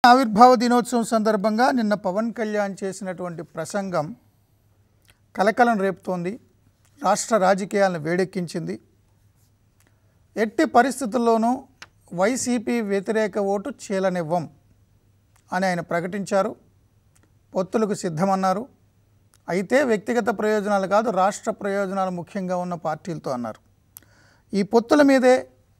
ఆవిర్భావ దినోత్సవం సందర్భంగా నిన్న పవన్ కళ్యాణ్ చేసినటువంటి ప్రసంగం కలకలం రేపుతోంది రాష్ట్ర రాజకీయాలను వేడెక్కించింది ఎట్టి పరిస్థితుల్లోనూ వైసీపీ వ్యతిరేక ఓటు చీలనివ్వం అని ఆయన ప్రకటించారు పొత్తులకు సిద్ధమన్నారు అయితే వ్యక్తిగత ప్రయోజనాలు కాదు రాష్ట్ర ప్రయోజనాలు ముఖ్యంగా ఉన్న పార్టీలతో అన్నారు ఈ పొత్తుల మీదే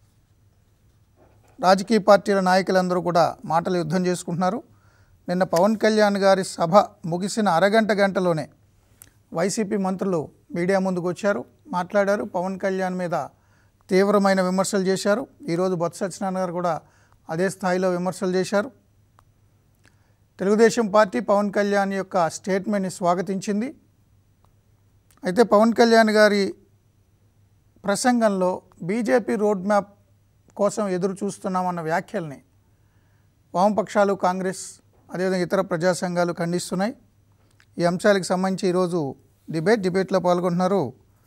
రాజకీయ పార్టీల నాయకులందరూ కూడా మాటలు యుద్ధం చేసుకుంటున్నారు నిన్న పవన్ కళ్యాణ్ గారి సభ ముగిసిన అరగంట గంటలోనే వైసీపీ మంత్రులు మీడియా ముందుకు వచ్చారు మాట్లాడారు పవన్ కళ్యాణ్ మీద తీవ్రమైన విమర్శలు చేశారు ఈరోజు బొత్స సత్యనారాయణ గారు కూడా అదే స్థాయిలో విమర్శలు చేశారు తెలుగుదేశం పార్టీ పవన్ కళ్యాణ్ యొక్క స్టేట్మెంట్ని స్వాగతించింది అయితే పవన్ కళ్యాణ్ గారి ప్రసంగంలో బీజేపీ రోడ్ మ్యాప్ కోసం ఎదురు చూస్తున్నామన్న వ్యాఖ్యల్ని వామపక్షాలు కాంగ్రెస్ అదేవిధంగా ఇతర ప్రజా సంఘాలు ఖండిస్తున్నాయి ఈ అంశాలకు సంబంధించి ఈరోజు డిబేట్ డిబేట్లో పాల్గొంటున్నారు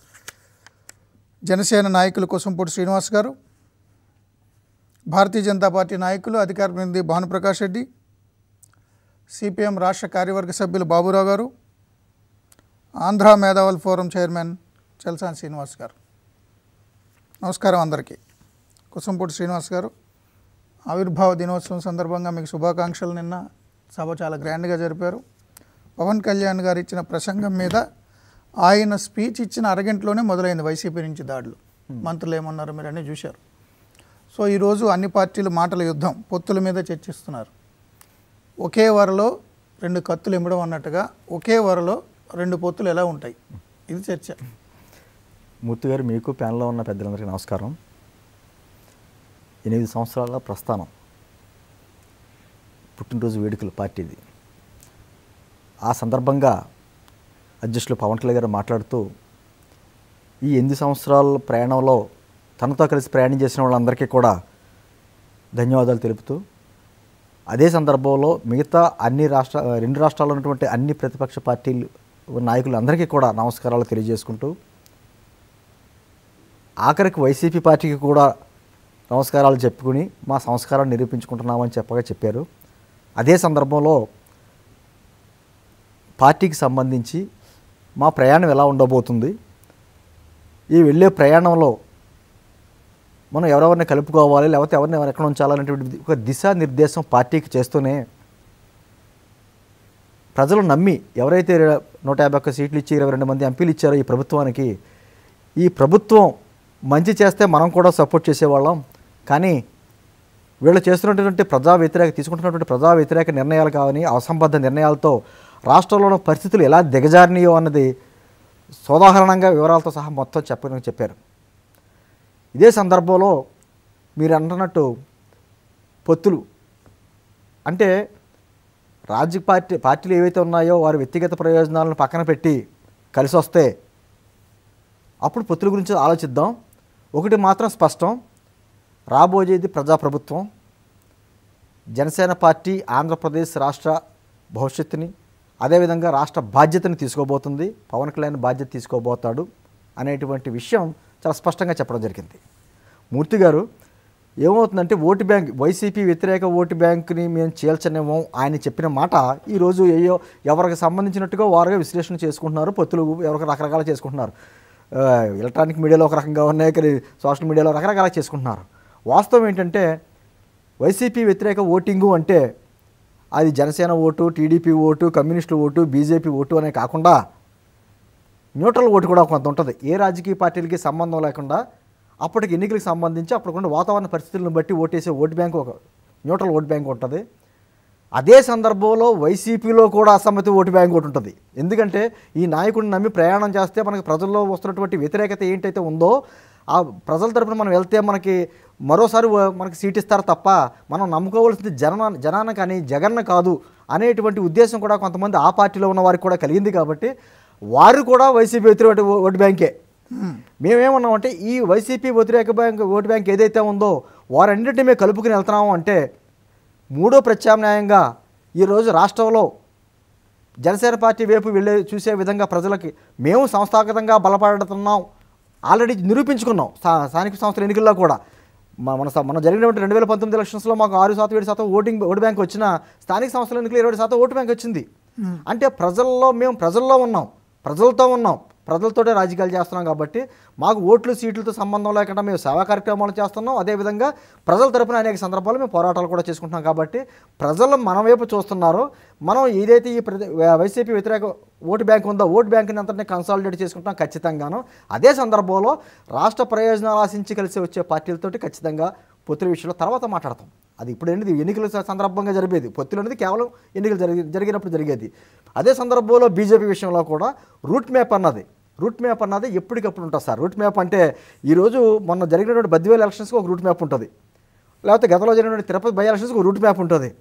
జనసేన నాయకులు కోసంపూడి శ్రీనివాస్ గారు భారతీయ జనతా పార్టీ నాయకులు అధికార ప్రతినిధి భానుప్రకాష్ రెడ్డి సిపిఎం రాష్ట్ర కార్యవర్గ సభ్యులు బాబురావు గారు ఆంధ్ర మేధావుల ఫోరం చైర్మన్ చల్సాని శ్రీనివాస్ గారు నమస్కారం అందరికీ కుసంపూడి శ్రీనివాస్ గారు ఆవిర్భావ దినోత్సవం సందర్భంగా మీకు శుభాకాంక్షలు నిన్న సభ చాలా గ్రాండ్గా జరిపారు పవన్ కళ్యాణ్ గారు ఇచ్చిన ప్రసంగం మీద ఆయన స్పీచ్ ఇచ్చిన అరగంటలోనే మొదలైంది వైసీపీ నుంచి దాడులు మంత్రులు ఏమన్నారో మీరు అన్నీ చూశారు సో ఈరోజు అన్ని పార్టీలు మాటల యుద్ధం పొత్తుల మీద చర్చిస్తున్నారు ఒకే వరలో రెండు కత్తులు ఇమ్మడం అన్నట్టుగా ఒకే వరలో రెండు పొత్తులు ఎలా ఉంటాయి ఇది చర్చ మూర్తి గారు మీకు ప్యానల్లో ఉన్న పెద్దలందరికీ నమస్కారం ఎనిమిది సంవత్సరాల ప్రస్థానం పుట్టినరోజు వేడుకలు పార్టీది ఆ సందర్భంగా అధ్యక్షులు పవన్ కళ్యాణ్ గారు మాట్లాడుతూ ఈ ఎనిమిది సంవత్సరాల ప్రయాణంలో తనతో కలిసి ప్రయాణం చేసిన వాళ్ళందరికీ కూడా ధన్యవాదాలు తెలుపుతూ అదే సందర్భంలో మిగతా అన్ని రాష్ట్ర రెండు రాష్ట్రాల్లో ఉన్నటువంటి అన్ని ప్రతిపక్ష పార్టీలు నాయకులందరికీ కూడా నమస్కారాలు తెలియజేసుకుంటూ ఆఖరికి వైసీపీ పార్టీకి కూడా నమస్కారాలు చెప్పుకుని మా సంస్కారాన్ని నిరూపించుకుంటున్నామని చెప్పగా చెప్పారు అదే సందర్భంలో పార్టీకి సంబంధించి మా ప్రయాణం ఎలా ఉండబోతుంది ఈ వెళ్ళే ప్రయాణంలో మనం ఎవరెవరిని కలుపుకోవాలి లేకపోతే ఎవరిని ఎవరు ఎక్కడ ఉంచాలనేటువంటి ఒక దిశానిర్దేశం పార్టీకి చేస్తూనే ప్రజలు నమ్మి ఎవరైతే నూట యాభై ఒక్క సీట్లు ఇచ్చి ఇరవై రెండు మంది ఎంపీలు ఇచ్చారో ఈ ప్రభుత్వానికి ఈ ప్రభుత్వం మంచి చేస్తే మనం కూడా సపోర్ట్ చేసేవాళ్ళం కానీ వీళ్ళు చేస్తున్నటువంటి ప్రజా వ్యతిరేక తీసుకుంటున్నటువంటి ప్రజా వ్యతిరేక నిర్ణయాలు కావని అసంబద్ధ నిర్ణయాలతో రాష్ట్రంలో ఉన్న పరిస్థితులు ఎలా దిగజారినాయో అన్నది సోదాహరణంగా వివరాలతో సహా మొత్తం చెప్పని చెప్పారు ఇదే సందర్భంలో మీరు అంటున్నట్టు పొత్తులు అంటే రాజ్య పార్టీ పార్టీలు ఏవైతే ఉన్నాయో వారి వ్యక్తిగత ప్రయోజనాలను పక్కన పెట్టి కలిసి వస్తే అప్పుడు పొత్తుల గురించి ఆలోచిద్దాం ఒకటి మాత్రం స్పష్టం రాబోయేది ప్రజాప్రభుత్వం జనసేన పార్టీ ఆంధ్రప్రదేశ్ రాష్ట్ర భవిష్యత్తుని అదేవిధంగా రాష్ట్ర బాధ్యతని తీసుకోబోతుంది పవన్ కళ్యాణ్ బాధ్యత తీసుకోబోతాడు అనేటువంటి విషయం చాలా స్పష్టంగా చెప్పడం జరిగింది మూర్తి గారు ఏమవుతుందంటే ఓటు బ్యాంక్ వైసీపీ వ్యతిరేక ఓటు బ్యాంకుని మేము చీల్చనేమో ఆయన చెప్పిన మాట ఈరోజు ఏయో ఎవరికి సంబంధించినట్టుగా వారుగా విశ్లేషణ చేసుకుంటున్నారు పొత్తులు ఎవరికి రకరకాల చేసుకుంటున్నారు ఆ, ఎలక్ట్రానిక్ మీడియాలో ఒక రకంగా ఉన్నాయి కానీ సోషల్ మీడియాలో రకరకాల చేసుకుంటున్నారు వాస్తవం ఏంటంటే వైసీపీ వ్యతిరేక ఓటింగు అంటే అది Janasena vote TDP vote communist vote BJP vote అనే కాకుండా న్యూట్రల్ ఓటు కూడా కొంత ఉంటుంది ఏ రాజకీయ పార్టీలకి సంబంధం లేకుండా అప్పటికి ఎన్నికలకు సంబంధించి అప్పటికున్న వాతావరణ పరిస్థితులను బట్టి ఓటేసే ఓటు బ్యాంక్ ఒక న్యూట్రల్ ఓటు బ్యాంక్ ఉంటుంది అదే సందర్భంలో వైసీపీలో కూడా అసమ్మతి ఓటు బ్యాంక్ ఒకటి ఉంటుంది ఎందుకంటే ఈ నాయకుడిని నమ్మి ప్రయాణం చేస్తే మనకి ప్రజల్లో వస్తున్నటువంటి వ్యతిరేకత ఏంటైతే ఉందో ఆ ప్రజల తరపున మనం వెళ్తే మనకి మరోసారి వ- మనకి సీట్ ఇస్తారు తప్ప మనం నమ్ముకోవాల్సింది జన జనాన్ని కానీ జగన్ కాదు అనేటువంటి ఉద్దేశం కూడా కొంతమంది ఆ పార్టీలో ఉన్న వారికి కూడా కలిగింది కాబట్టి వారు కూడా వైసీపీ వ్యతిరేక ఓ- ఓటు బ్యాంకే మేమేమన్నామంటే ఈ వైసీపీ వ్యతిరేక బ్యాంక్ ఓటు బ్యాంక్ ఏదైతే ఉందో వారన్నింటినీ మేము కలుపుకుని వెళ్తున్నాము అంటే మూడో ప్రత్యామ్నాయంగా ఈరోజు రాష్ట్రంలో జనసేన పార్టీ వైపు వెళ్ళే చూసే విధంగా ప్రజలకి మేము సంస్థాగతంగా బలపడుతున్నాం ఆల్రెడీ నిరూపించుకున్నాం స్థా- స్థానిక సంస్థల ఎన్నికల్లో కూడా మ- మన స- మన జరిగినటువంటి రెండు వేల పంతొమ్మిది ఎలక్షన్స్లో మాకు ఆరు శాతం ఏడు శాతం ఓటింగ్ ఓటు బ్యాంక్ వచ్చిన స్థానిక సంస్థల ఎన్నికలు ఇరవై శాతం ఓటు బ్యాంక్ వచ్చింది అంటే ప్రజల్లో మేము ప్రజల్లో ఉన్నాం ప్రజలతో ఉన్నాం ప్రజలతోటే రాజకీయాలు చేస్తున్నాం కాబట్టి మాకు ఓట్లు సీట్లతో సంబంధం లేకుండా మేము సేవా కార్యక్రమాలు చేస్తున్నాం అదేవిధంగా ప్రజల తరపున అనేక సందర్భాలు మేము పోరాటాలు కూడా చేసుకుంటున్నాం కాబట్టి ప్రజలు మన వైపు చూస్తున్నారు మనం ఏదైతే ఈ ప్రతి వైసీపీ వ్యతిరేక ఓటు బ్యాంక్ ఉందో ఓటు బ్యాంక్ని అంతటిని కన్సాలిడేట్ చేసుకుంటాం ఖచ్చితంగాను అదే సందర్భంలో రాష్ట్ర ప్రయోజనాలు ఆశించి కలిసి వచ్చే పార్టీలతోటి ఖచ్చితంగా పొత్తుల విషయంలో తర్వాత మాట్లాడతాం అది ఇప్పుడు ఏంటి ఎన్నికల స- సందర్భంగా జరిగేది పొత్తులు అనేది కేవలం ఎన్నికలు జరిగి జరిగినప్పుడు జరిగేది అదే సందర్భంలో బీజేపీ విషయంలో కూడా రూట్ మ్యాప్ అన్నది రూట్ మ్యాప్ అన్నది ఎప్పటికప్పుడు ఉంటుంది సార్ రూట్ మ్యాప్ అంటే ఈరోజు మొన్న జరిగినటువంటి బద్దివేల ఎలక్షన్స్కి ఒక రూట్ మ్యాప్ ఉంటుంది లేకపోతే గతంలో జరిగినటువంటి తిరుపతి బై ఎలక్షన్స్కి ఒక రూట్ మ్యాప్ ఉంటుంది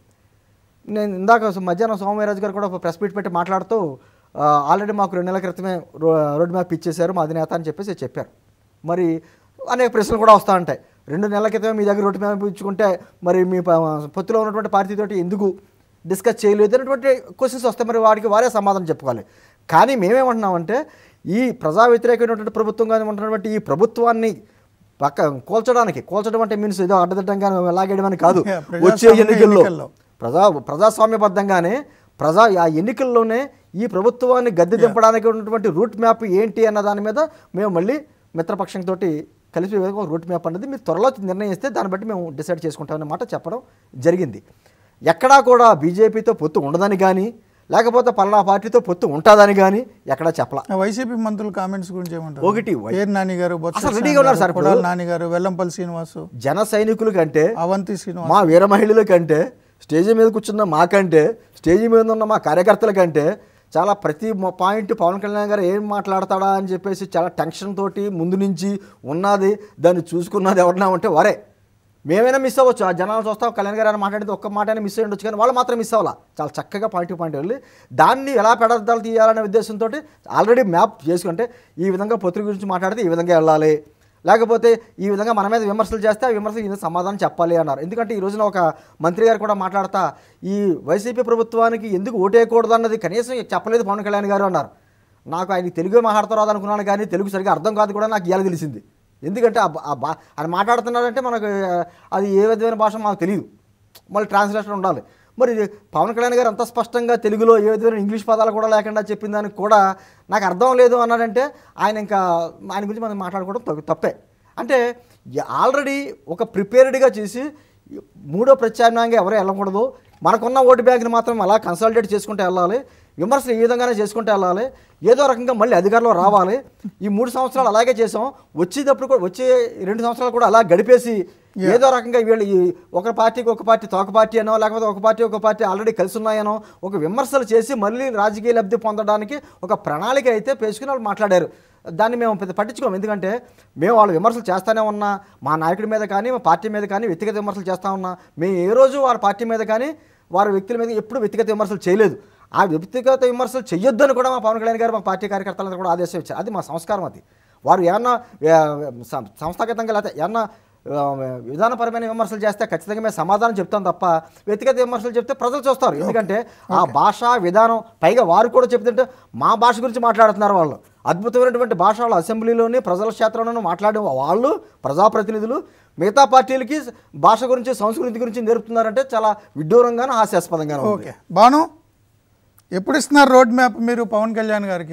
నేను ఇందాక స- మధ్యాహ్నం సోమవీరాజు గారు కూడా ఒక ప్రెస్ మీట్ పెట్టి మాట్లాడుతూ ఆ, ఆల్రెడీ మాకు రెండు నెలల క్రితమే రో రోడ్ మ్యాప్ ఇచ్చేశారు మా అధినేత అని చెప్పేసి చెప్పారు మరి అనేక ప్రశ్నలు కూడా వస్తూ ఉంటాయి రెండు నెలల క్రితమే మీ దగ్గర రోడ్ మ్యాప్ ఇచ్చుకుంటే మరి మీ ప- పొత్తులో ఉన్నటువంటి పార్టీతోటి ఎందుకు డిస్కస్ చేయలేదు అనేటువంటి క్వశ్చన్స్ వస్తాయి మరి వాడికి వారే సమాధానం చెప్పుకోవాలి కానీ మేమేమంటున్నామంటే ఈ ప్రజా వ్యతిరేకమైనటువంటి ప్రభుత్వంగా ఉంటున్నటువంటి ఈ ప్రభుత్వాన్ని పక్క కోల్చడానికి కోల్చడం అంటే మీన్స్ ఏదో అడ్డదిడ్డంగా లాగేయడం అని కాదు Yeah, వచ్చే ప్రజాస్వామ్య ఎన్నికల్లో ఎన్నికల్లో. ప్రజా ప్రజాస్వామ్యబద్ధంగానే ప్రజా ఆ ఎన్నికల్లోనే ఈ ప్రభుత్వాన్ని గద్దె దింపడానికి ఉన్నటువంటి రూట్ మ్యాప్ ఏంటి అన్న దాని మీద మేము మళ్ళీ మిత్రపక్షంతో కలిపి ఒక రూట్ మ్యాప్ అనేది మీరు త్వరలో నిర్ణయిస్తే దాన్ని బట్టి మేము డిసైడ్ చేసుకుంటామనే మాట చెప్పడం జరిగింది ఎక్కడా కూడా బీజేపీతో పొత్తు ఉండదని కానీ లేకపోతే పలానా పార్టీతో పొత్తు ఉంటుందని కానీ ఎక్కడా చెప్పలా ఆ వైసీపీ మంత్రుల కామెంట్స్ గురించి ఏమంటారు ఒకటి వై- పేరు నాని గారు బొత్స అసలు సత్యనారాయణ రెడీగా ఉన్నారు గారు, సార్ ఇప్పుడు. కొడాలి నాని గారు వెల్లంపల్లి శ్రీనివాసు జన సైనికుల కంటే అవంతి శ్రీనివాస్ మా వీర మహిళల కంటే స్టేజీ మీద కూర్చున్న మాకంటే స్టేజీ మీద ఉన్న మా కార్యకర్తల కంటే చాలా ప్రతి మొ- పాయింట్ పవన్ కళ్యాణ్ గారు ఏం మాట్లాడతాడా అని చెప్పేసి చాలా టెన్షన్ తోటి ముందు నుంచి ఉన్నది దాన్ని చూసుకున్నది ఎవరన్నా ఉంటే వరే మేమైనా మిస్ అవ్వచ్చు ఆ జనాలు చూస్తాం కళ్యాణ్ గారు అని మాట్లాడితే ఒక్క మాట మిస్ అయ్యి ఉండొచ్చు కానీ వాళ్ళు మాత్రం మిస్ అవ్వాలా చాలా చక్కగా పాయింట్ టు పాయింట్ వెళ్ళి దాన్ని ఎలా పెడదాలు తీయాలనే ఉద్దేశంతో ఆల్రెడీ మ్యాప్ చేసుకుంటే ఈ విధంగా పొత్తుల గురించి మాట్లాడితే ఈ విధంగా వెళ్ళాలి లేకపోతే ఈ విధంగా మన మీద విమర్శలు చేస్తే ఆ విమర్శలు ఈ విధంగా సమాధానం చెప్పాలి అన్నారు ఎందుకంటే ఈ రోజున ఒక మంత్రి గారు కూడా మాట్లాడతా ఈ వైసీపీ ప్రభుత్వానికి ఎందుకు ఓటేయకూడదు అన్నది కనీసం చెప్పలేదు పవన్ కళ్యాణ్ గారు అన్నారు నాకు ఆయన తెలుగు మాట్లాడతారు అనుకున్నాను కానీ తెలుగు సరిగ్గా అర్థం కాదు కూడా నాకు ఇవాళ తెలిసింది ఎందుకంటే ఆ బా- ఆ బా ఆయన మాట్లాడుతున్నారంటే మనకు ఆ, అది ఏ విధమైన భాష మాకు తెలియదు మళ్ళీ ట్రాన్స్లేషన్ ఉండాలి మరి ఇది పవన్ కళ్యాణ్ గారు అంత స్పష్టంగా తెలుగులో ఏ విధమైన ఇంగ్లీష్ పదాలు కూడా లేకుండా చెప్పిన దానికి కూడా నాకు అర్థం లేదు అన్నాడంటే ఆయన ఇంకా ఆయన గురించి మనం మాట్లాడుకోవడం తప్పు- తప్పే అంటే ఆల్రెడీ ఒక ప్రిపేర్డ్గా చేసి మూడో ప్రత్యామ్నాయంగా ఎవరు వెళ్ళకూడదు మనకున్న ఓటు బ్యాంక్ని మాత్రం అలా కన్సల్టేట్ చేసుకుంటూ వెళ్ళాలి విమర్శలు ఈ విధంగానే చేసుకుంటూ వెళ్ళాలి ఏదో రకంగా మళ్ళీ అధికారంలో రావాలి ఈ మూడు సంవత్సరాలు అలాగే చేసాం వచ్చేటప్పుడు కూడా వచ్చే రెండు సంవత్సరాలు కూడా అలా గడిపేసి ఏదో రకంగా వీళ్ళు ఈ ఒక పార్టీకి ఒక పార్టీ తోక పార్టీ అనో లేకపోతే ఒక పార్టీ ఒక పార్టీ ఆల్రెడీ కలిసి ఉన్నాయనో ఒక విమర్శలు చేసి మళ్ళీ రాజకీయ లబ్ధి పొందడానికి ఒక ప్రణాళిక అయితే పేసుకుని వాళ్ళు మాట్లాడారు దాన్ని మేము పెద్ద పట్టించుకోము ఎందుకంటే మేము వాళ్ళు విమర్శలు చేస్తూనే ఉన్నా మా నాయకుడి మీద కానీ మా పార్టీ మీద కానీ వ్యక్తిగత విమర్శలు చేస్తూ ఉన్నా మేము ఏ రోజు వారి పార్టీ మీద కానీ వారి వ్యక్తుల మీద ఎప్పుడు వ్యక్తిగత విమర్శలు చేయలేదు ఆ వ్యక్తిగత విమర్శలు చేయొద్దని కూడా మా పవన్ కళ్యాణ్ గారు మా పార్టీ కార్యకర్తలందరూ కూడా ఆదేశం ఇచ్చారు అది మా సంస్కారం అది వారు ఏమన్నా ఆ, సం- సంస్థాగతంగా లేకపోతే ఏమన్నా ఆ, విధానపరమైన విమర్శలు చేస్తే ఖచ్చితంగా మేము సమాధానం చెప్తాం తప్ప వ్యక్తిగత విమర్శలు చెప్తే ప్రజలు చూస్తారు ఎందుకంటే ఆ భాష విధానం పైగా వారు కూడా చెప్తుంటే మా భాష గురించి మాట్లాడుతున్నారు వాళ్ళు అద్భుతమైనటువంటి భాష వాళ్ళు అసెంబ్లీలోని ప్రజల క్షేత్రంలోనూ మాట్లాడే వాళ్ళు ప్రజాప్రతినిధులు మిగతా పార్టీలకి భాష గురించి సంస్కృతి గురించి నేర్పుతున్నారంటే చాలా విడ్డూరంగాను హాస్యాస్పదంగాను ఉంది. ఓకే బాను ఎప్పుడు ఇస్తున్నారు రోడ్ మ్యాప్ మీరు పవన్ కళ్యాణ్ గారికి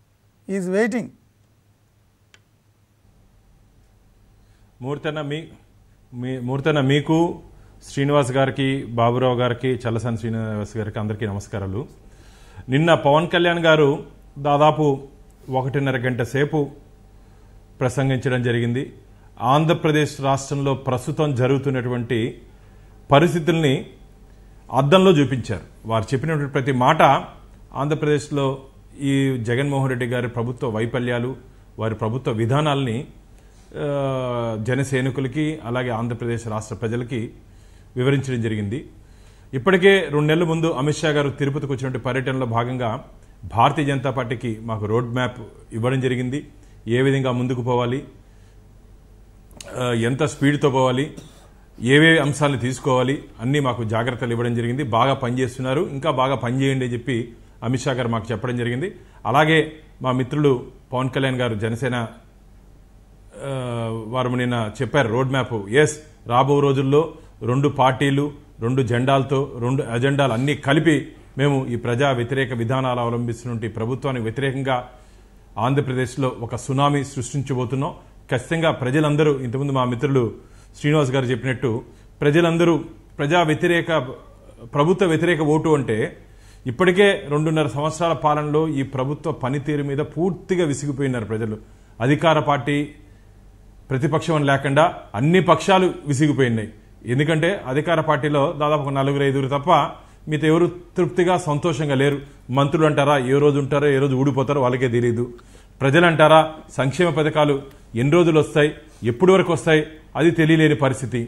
ఈజ్ వెయిటింగ్ మూర్తన మీ మీ మూర్తన మీకు శ్రీనివాస్ గారికి బాబురావు గారికి చల్లసాని శ్రీనివాస్ గారికి అందరికీ నమస్కారాలు నిన్న పవన్ కళ్యాణ్ గారు దాదాపు ఒకటిన్నర గంట సేపు ప్రసంగించడం జరిగింది ఆంధ్రప్రదేశ్ రాష్ట్రంలో ప్రస్తుతం జరుగుతున్నటువంటి పరిస్థితుల్ని అద్దంలో చూపించారు వారు చెప్పినటువంటి ప్రతి మాట ఆంధ్రప్రదేశ్లో ఈ జగన్మోహన్ రెడ్డి గారి ప్రభుత్వ వైఫల్యాలు వారి ప్రభుత్వ విధానాల్ని ఆ, జన సైనికులకి అలాగే ఆంధ్రప్రదేశ్ రాష్ట్ర ప్రజలకి వివరించడం జరిగింది ఇప్పటికే రెండు నెలల ముందు అమిత్ షా గారు తిరుపతికి వచ్చినటువంటి పర్యటనలో భాగంగా భారతీయ జనతా పార్టీకి మాకు రోడ్ మ్యాప్ ఇవ్వడం జరిగింది ఏ విధంగా ముందుకు పోవాలి ఆ, ఎంత స్పీడ్తో పోవాలి ఏవే అంశాలను తీసుకోవాలి అన్నీ మాకు జాగ్రత్తలు ఇవ్వడం జరిగింది బాగా పనిచేస్తున్నారు ఇంకా బాగా పనిచేయండి అని చెప్పి అమిత్ షా గారు మాకు చెప్పడం జరిగింది అలాగే మా మిత్రులు పవన్ కళ్యాణ్ గారు జనసేన ఆ, వారు నిన్న చెప్పారు రోడ్ మ్యాప్ ఎస్ రాబో రోజుల్లో రెండు పార్టీలు రెండు జెండాలతో రెండు అజెండాలు అన్నీ కలిపి మేము ఈ ప్రజా వ్యతిరేక విధానాలు అవలంబిస్తున్న ఈ ప్రభుత్వానికి వ్యతిరేకంగా ఆంధ్రప్రదేశ్లో ఒక సునామీ సృష్టించబోతున్నాం ఖచ్చితంగా ప్రజలందరూ ఇంతకుముందు మా మిత్రులు శ్రీనివాస్ గారు చెప్పినట్టు ప్రజలందరూ ప్రజా వ్యతిరేక ప్రభుత్వ వ్యతిరేక ఓటు అంటే ఇప్పటికే రెండున్నర సంవత్సరాల పాలనలో ఈ ప్రభుత్వ పనితీరు మీద పూర్తిగా విసిగిపోయినారు ప్రజలు అధికార పార్టీ ప్రతిపక్షం అని లేకుండా అన్ని పక్షాలు విసిగిపోయినాయి ఎందుకంటే అధికార పార్టీలో దాదాపు ఒక నలుగురు ఐదుగురు తప్ప మీతో ఎవరు తృప్తిగా సంతోషంగా లేరు మంత్రులు అంటారా ఏ రోజు ఉంటారో ఏ రోజు ఊడిపోతారో వాళ్ళకే తెలియదు ప్రజలు అంటారా సంక్షేమ పథకాలు ఎన్ని రోజులు వస్తాయి ఎప్పటి వరకు వస్తాయి అది తెలియలేని పరిస్థితి